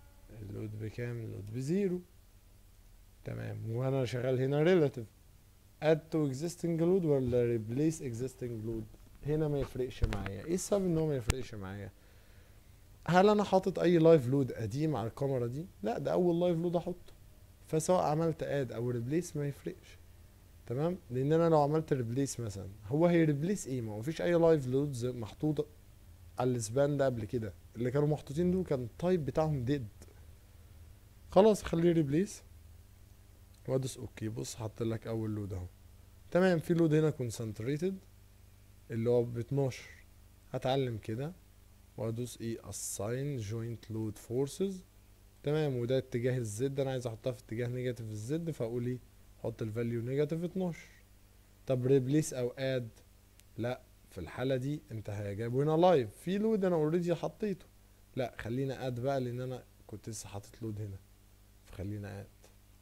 S1: اللود بكام اللود بزيرو تمام وانا شغال هنا ريلاتيف add to existing load ولا replace existing load هنا ما يفرقش معايا ايه السبب ان هو ما يفرقش معايا هل انا حاطط اي لايف لود قديم على الكاميرا دي لا ده اول لايف لود احطه فسواء عملت اد او ريبليس ما يفرقش تمام لان انا لو عملت ريبليس مثلا هو هيريبليس ايه ما هو مفيش اي لايف لودز محطوطه على السبان ده قبل كده اللي كانوا محطوطين دول كان التايب بتاعهم ديد خلاص خليه ريبليس وادوس اوكي بص حط لك اول لود اهو تمام في لود هنا كونسنتريتد اللي هو ب 12 هتعلم كده وادوس ايه assign joint load forces تمام وده اتجاه الزد انا عايز احطها في اتجاه نيجاتيف الزد فاقول ايه حط الفاليو نيجاتيف 12 طب ريبليس او اد لا في الحالة دي انت جايبه هنا لايف في لود انا اوريدي حطيته لا خلينا اد بقى لان انا كنت لسه حاطط لود هنا فخلينا اد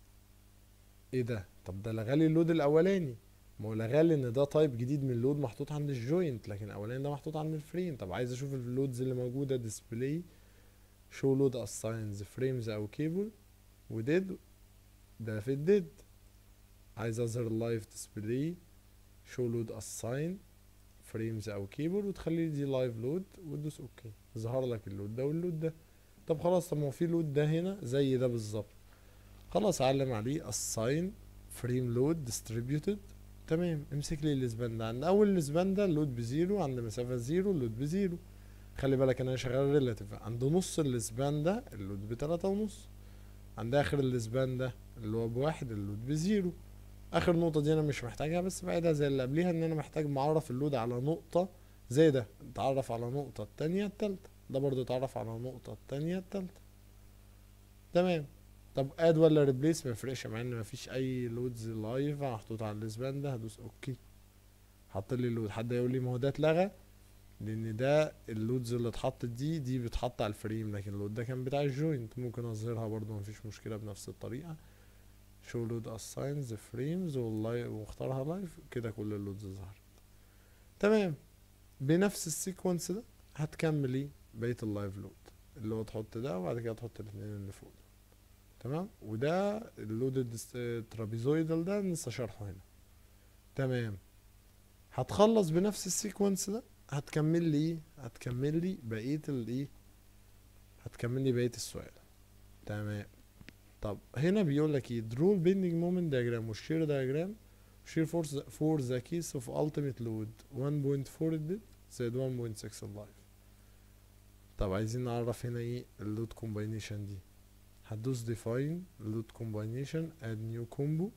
S1: ايه ده طب ده لغالي اللود الاولاني ما هو لغالي ان ده تايب جديد من اللود محطوط عند الجوينت لكن الاولاني ده محطوط عند الفريم طب عايز اشوف اللودز اللي موجوده ديسبلاي شو لود اساينز فريمز او كيبل وديد ده في الديد عايز اظهر اللايف ديسبلاي شو لود اساين فريمز او كيبل وتخلي دي لايف لود وتدوس اوكي ظهر لك اللود ده واللود ده طب خلاص طب ما هو في لود ده هنا زي ده بالظبط خلاص اعلم عليه assign فريم لود distributed تمام امسك لي الاسبان ده عند اول الاسبان ده اللود بزيرو عند مسافة زيرو اللود بزيرو خلي بالك انا شغال ريلاتيف عند نص الاسبان ده اللود بتلاتة ونص عند اخر الاسبان ده اللي هو بواحد اللود بزيرو اخر نقطة دي انا مش محتاجها بس بعيدها زي اللي قبليها ان انا محتاج معرف اللود على نقطة زي ده اتعرف على نقطة التانية التالتة ده برضو اتعرف على نقطة التانية التالتة تمام طب اد ولا ريبليس ما يفرقش مع ان مفيش اي لودز لايف محطوط على الاسبان ده هدوس اوكي حط لي اللود حد يقول لي ما هو ده اتلغى لان ده اللودز اللي اتحطت دي دي بتحط على الفريم لكن اللود ده كان بتاع الجوينت ممكن اظهرها برضو مفيش مشكله بنفس الطريقه شو لود اساينز فريمز والله واختارها لايف كده كل اللودز ظهرت تمام بنفس السيكونس ده هتكملي بقيه اللايف لود اللي هو تحط ده وبعد كده تحط الاثنين اللي فوق دول. تمام وده اللود الترابيزويدال ده لسه شرحه هنا تمام هتخلص بنفس السيكونس ده هتكمل لي ايه هتكمل لي بقيه الايه هتكمل لي بقيه السؤال تمام طب هنا بيقول لك ايه درو البيندنج مومنت دياجرام والشير دياجرام شير فورس فور ذا كيس اوف التيميت لود 1.4 الديد زائد 1.6 اللايف طب عايزين نعرف هنا ايه اللود كومباينيشن دي هتدوس define load combination add new combo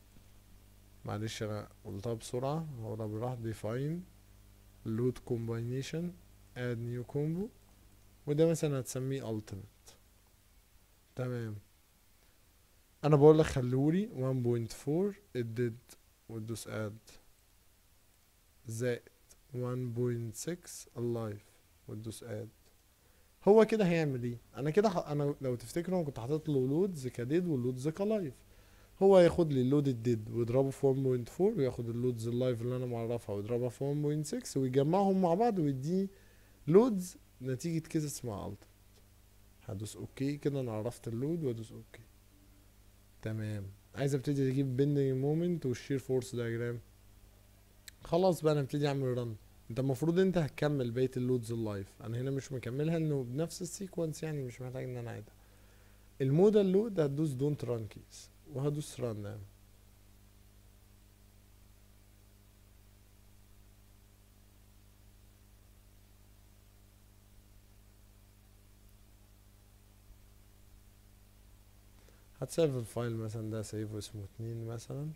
S1: معلش انا قلتها بسرعة هقولها بالراحة define load combination add new combo وده مثلا هتسميه ultimate تمام انا بقول لك خلولي 1.4 الديد وتدوس add زائد 1.6 اللايف وتدوس add هو كده هيعمل ايه انا كده ح... انا لو تفتكروا انا كنت حاطط له لودز كديد واللودز كلايف هو هياخد لي اللود الديد ويضربه في 1.4 وياخد اللودز اللايف اللي انا معرفها ويضربها في 1.6 ويجمعهم مع بعض ويديني لودز نتيجة كده اسمها الت هدوس اوكي كده انا عرفت اللود وادوس اوكي تمام عايز ابتدي اجيب بيندنج مومنت والشير فورس دايجرام خلاص بقى انا ابتدي اعمل رن انت المفروض انت هتكمل بقيه اللودز اللايف انا هنا مش مكملها انه بنفس السيكونس يعني مش محتاج ان انا اعيدها المودال لود هتدوس دونت ران كيس وهدوس ران نعم هتسيف الفايل مثلا ده سيف اسمه اتنين مثلا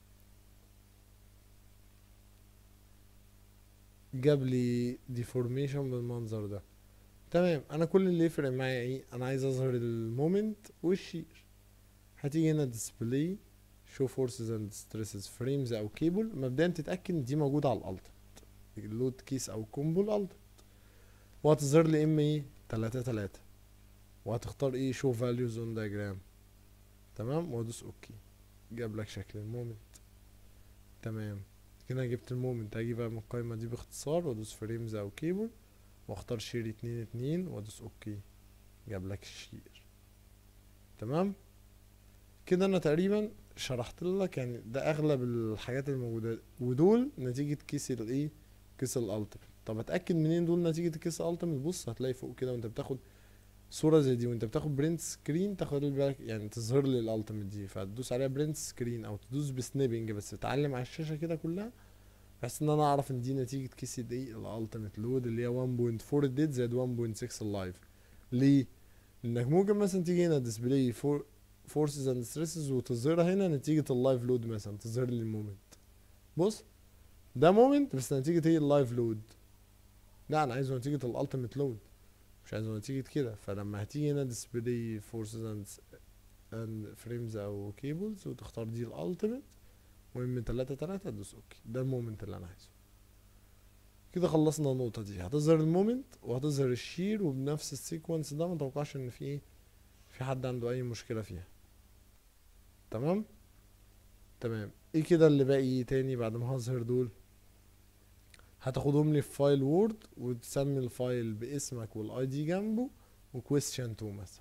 S1: جاب لي ديفورميشن بالمنظر ده تمام انا كل اللي يفرق معايا ايه انا عايز اظهر المومنت والشير هتيجي هنا ديسبلاي شو فورسز اند ستريسز فريمز او كيبل مبدئيا تتاكد ان دي موجوده على الالت اللود كيس او كومبو الالت وهتظهر لي ام ايه 3 3 وهتختار ايه شو فاليوز اون دايجرام تمام وادوس اوكي جاب لك شكل المومنت تمام كده جبت المومنت هاجي بقى من القايمة دي باختصار وادوس فريمز او كيبل واختار شير اتنين اتنين وادوس اوكي جاب لك الشير تمام كده انا تقريبا شرحت لك يعني ده اغلب الحاجات الموجوده ودول نتيجه كيس الايه كيس الالتيميت طب اتاكد منين دول نتيجه كيس الالتيميت بص هتلاقي فوق كده وانت بتاخد صوره زي دي وانت بتاخد برنت سكرين تاخد بالك يعني تظهر لي الالتيميت دي فتدوس عليها برنت سكرين او تدوس بسنيبنج بس تعلم على الشاشه كده كلها بحيث ان انا اعرف ان دي نتيجه كيس دي الالتيميت لود اللي هي 1.4 الديت زائد 1.6 اللايف ليه لانك ممكن مثلا تيجي هنا ديسبلاي فورسز اند ستريسز وتظهرها هنا نتيجه اللايف لود مثلا تظهر لي المومنت بص ده مومنت بس نتيجه ايه اللايف لود لا انا عايزه نتيجه الالتيميت لود مش عايزه نتيجه كده فلما هتيجي هنا ديسبلاي فورسز اند اند فريمز او كيبلز وتختار دي الالتيميت ومن تلاتة تلاتة تدوس اوكي ده المومنت اللي انا عايزه كده خلصنا النقطة دي هتظهر المومنت وهتظهر الشير وبنفس السيكونس ده متوقعش ان في ايه في حد عنده اي مشكلة فيها تمام تمام ايه كده اللي باقي تاني بعد ما هظهر دول هتاخدهم لي في فايل وورد وتسمي الفايل باسمك والاي دي جنبه وكويستشن 2 مثلا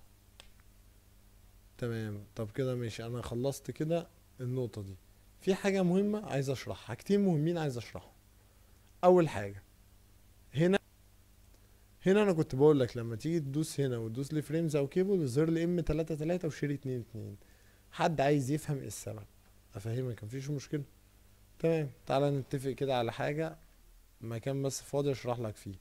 S1: تمام طب كده ماشي انا خلصت كده النقطة دي في حاجة مهمة عايز اشرحها حاجتين مهمين عايز اشرحهم اول حاجة هنا هنا انا كنت بقول لك لما تيجي تدوس هنا وتدوس لي فريمز او كيبل يظهر لي ام 3 3 وشير 2 2 حد عايز يفهم ايه السبب افهمك مفيش مشكلة تمام تعالى نتفق كده على حاجة مكان بس فاضي اشرح لك فيه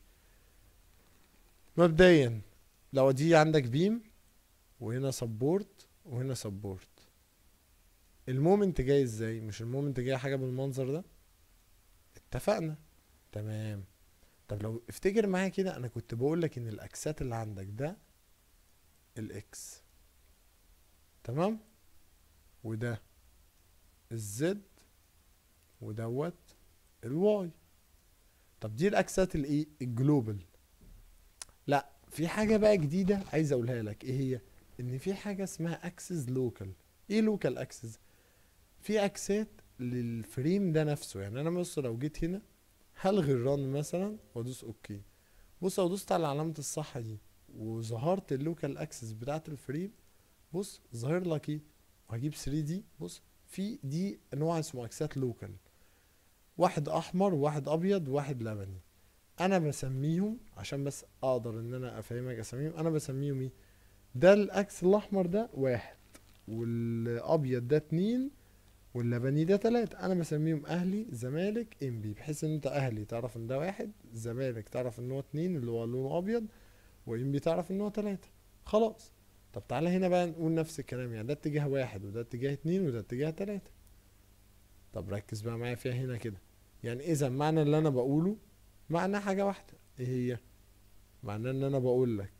S1: مبدئيا لو دي عندك بيم وهنا سبورت وهنا سبورت المومنت جاي ازاي مش المومنت جاي حاجه بالمنظر ده اتفقنا تمام طب لو افتكر معايا كده انا كنت بقول لك ان الاكسات اللي عندك ده الاكس تمام وده الزد ودوت الواي طب دي الاكسات الايه الجلوبال لا في حاجه بقى جديده عايز اقولها لك ايه هي ان في حاجه اسمها اكسس لوكال ايه لوكال اكسس في اكسات للفريم ده نفسه يعني انا مثلا لو جيت هنا هلغي الرن مثلا وادوس اوكي بص لو دوست على علامه الصح دي وظهرت اللوكال اكسس بتاعت الفريم بص ظاهر لك ايه وهجيب 3 دي بص في دي نوع اسمه اكسات لوكال واحد احمر وواحد ابيض وواحد لبني انا بسميهم عشان بس اقدر ان انا افهمك اسميهم انا بسميهم ايه ده الاكس الاحمر ده واحد والابيض ده اتنين واللبني ده تلاتة انا بسميهم اهلي زمالك انبي بحيث ان انت اهلي تعرف ان ده واحد زمالك تعرف ان هو اتنين اللي هو لونه ابيض وانبي تعرف ان هو تلاتة خلاص طب تعالى هنا بقى نقول نفس الكلام يعني ده اتجاه واحد وده اتجاه اتنين وده اتجاه تلاتة طب ركز بقى معايا فيها هنا كده يعني اذا معنى اللي انا بقوله معناه حاجة واحدة ايه هي معناه ان انا بقول لك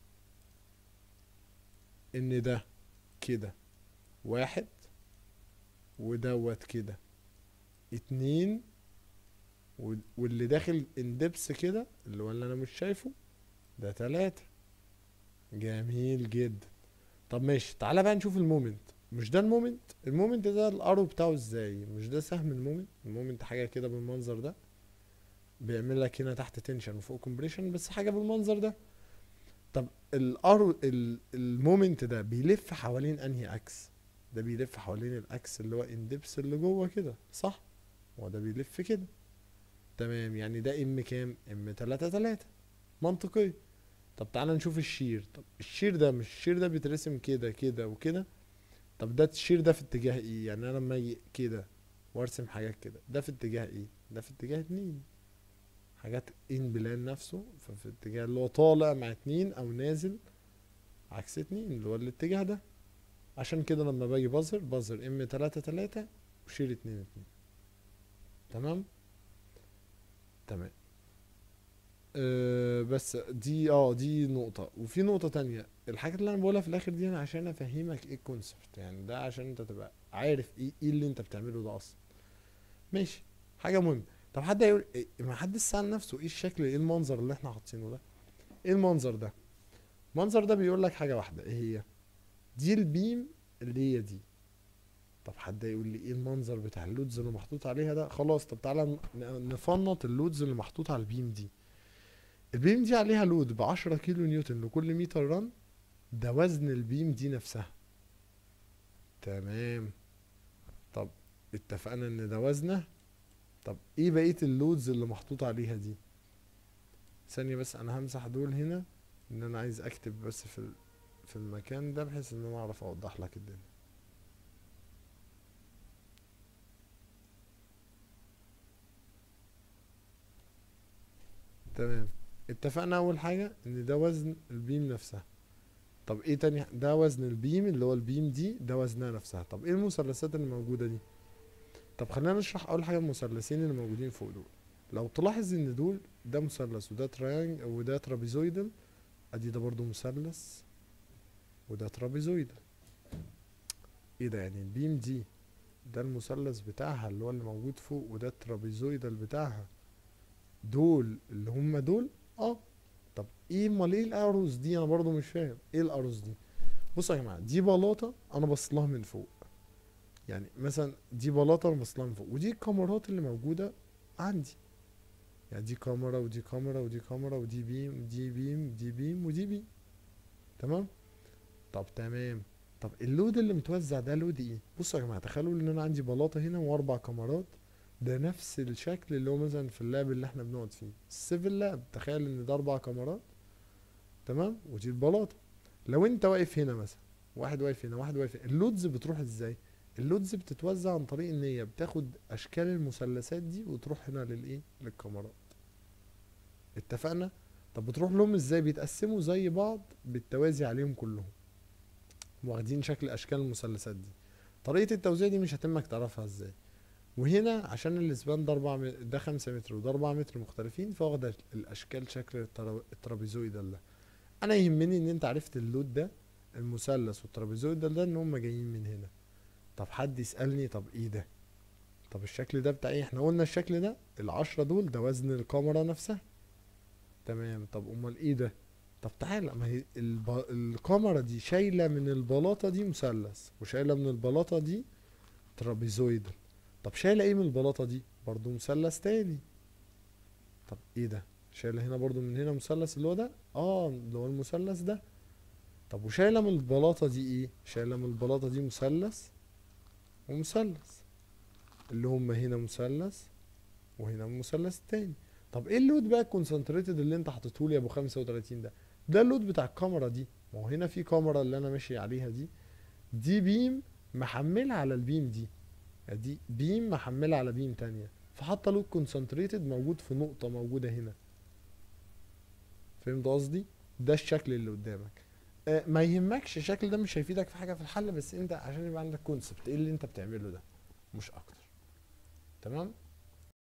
S1: ان ده كده واحد ودوت كده اتنين و- واللي داخل اندبس كده اللي هو اللي انا مش شايفه ده تلاتة جميل جدا طب ماشي تعالى بقى نشوف المومنت مش ده المومنت المومنت ده الارو بتاعه ازاي مش ده سهم المومنت المومنت حاجه كده بالمنظر ده بيعمل لك هنا تحت تنشن وفوق كومبريشن بس حاجه بالمنظر ده طب الارو ال- المومنت ده بيلف حوالين انهي اكس ده بيلف حوالين الاكس اللي هو اندبس اللي جوه كده صح هو ده بيلف كده تمام يعني ده ام كام ام تلاتة تلاتة منطقي طب تعالى نشوف الشير طب الشير ده مش الشير ده بيترسم كده كده وكده طب ده الشير ده في اتجاه ايه يعني انا لما اجي كده وارسم حاجات كده ده في اتجاه ايه ده في اتجاه اتنين حاجات ان بلان نفسه ففي اتجاه اللي هو طالع مع اتنين او نازل عكس اتنين اللي هو الاتجاه ده عشان كده لما باجي بظهر بظهر ام تلاتة تلاتة وشيل اتنين اتنين تمام تمام أه بس دي اه دي نقطة وفي نقطة تانية الحاجات اللي انا بقولها في الاخر دي انا عشان افهمك ايه الكونسبت يعني ده عشان انت تبقى عارف ايه ايه اللي انت بتعمله ده اصلا ماشي حاجة مهمة طب حد هيقول إيه ما حدش سأل نفسه ايه الشكل ايه المنظر اللي احنا حاطينه ده ايه المنظر ده المنظر ده بيقول لك حاجة واحدة ايه هي دي البيم اللي هي دي طب حد يقول لي ايه المنظر بتاع اللودز اللي محطوط عليها ده خلاص طب تعالى ن- نفنط اللودز اللي محطوط على البيم دي البيم دي عليها لود ب 10 كيلو نيوتن لكل متر رن ده وزن البيم دي نفسها تمام طب اتفقنا ان ده وزنه طب ايه بقية اللودز اللي محطوط عليها دي ثانية بس انا همسح دول هنا ان انا عايز اكتب بس في ال- في المكان ده بحيث ان انا اعرف اوضح لك الدنيا تمام اتفقنا اول حاجة ان ده وزن البيم نفسها طب ايه تاني ده وزن البيم اللي هو البيم دي ده وزنها نفسها طب ايه المثلثات اللي موجودة دي طب خلينا نشرح اول حاجة المثلثين اللي موجودين فوق دول لو تلاحظ ان دول ده مثلث وده تريانج وده ترابيزويدال ادي ده برضو مثلث وده ترابيزويدال ايه ده يعني البيم دي ده المثلث بتاعها اللي هو اللي موجود فوق وده الترابيزويدال بتاعها دول اللي هم دول اه طب ايه امال ايه الارز دي انا برضو مش فاهم ايه الارز دي بصوا يا جماعه دي بلاطه انا بص لها من فوق يعني مثلا دي بلاطه انا بص لها من فوق ودي الكاميرات اللي موجوده عندي يعني دي كاميرا ودي كاميرا ودي كاميرا ودي بيم ودي بيم ودي بيم ودي بيم تمام طب تمام طب اللود اللي متوزع ده لود ايه بصوا يا جماعه تخيلوا ان انا عندي بلاطه هنا واربع كاميرات ده نفس الشكل اللي هو مثلا في اللاب اللي احنا بنقعد فيه السيفل لاب تخيل ان ده اربع كاميرات تمام ودي البلاطه لو انت واقف هنا مثلا واحد واقف هنا واحد واقف هنا اللودز بتروح ازاي اللودز بتتوزع عن طريق ان هي بتاخد اشكال المثلثات دي وتروح هنا للايه للكاميرات اتفقنا طب بتروح لهم ازاي بيتقسموا زي بعض بالتوازي عليهم كلهم واخدين شكل اشكال المثلثات دي طريقة التوزيع دي مش هتمك تعرفها ازاي وهنا عشان الاسبان ده اربعة م... ده خمسة متر وده اربعة متر مختلفين فواخدة الاشكال شكل الترا- الترابيزويدال ده انا يهمني ان انت عرفت اللود ده المثلث والترابيزويدال ده ان هم جايين من هنا طب حد يسألني طب ايه ده طب الشكل ده بتاع ايه احنا قلنا الشكل ده العشرة دول ده وزن الكاميرا نفسها تمام طب امال ايه ده طب تعالى ما هي الب... الكاميرا دي شايله من البلاطه دي مثلث وشايله من البلاطه دي ترابيزويدال طب شايله ايه من البلاطه دي برضو مثلث تاني طب ايه ده شايله هنا برضو من هنا مثلث اللي هو ده اه اللي هو المثلث ده طب وشايله من البلاطه دي ايه شايله من البلاطه دي مثلث ومثلث اللي هم هنا مثلث وهنا مثلث تاني طب ايه اللود بقى الكونسنتريتد اللي انت حاططه لي يا ابو 35 ده ده اللود بتاع الكاميرا دي ما هو هنا في كاميرا اللي انا ماشي عليها دي دي بيم محملة على البيم دي يعني دي بيم محملة على بيم تانية فحاطة لود كونسنتريتد موجود في نقطة موجودة هنا فهمت قصدي ده الشكل اللي قدامك آه ما يهمكش الشكل ده مش هيفيدك في حاجة في الحل بس انت عشان يبقى عندك كونسبت ايه اللي انت بتعمله ده مش اكتر تمام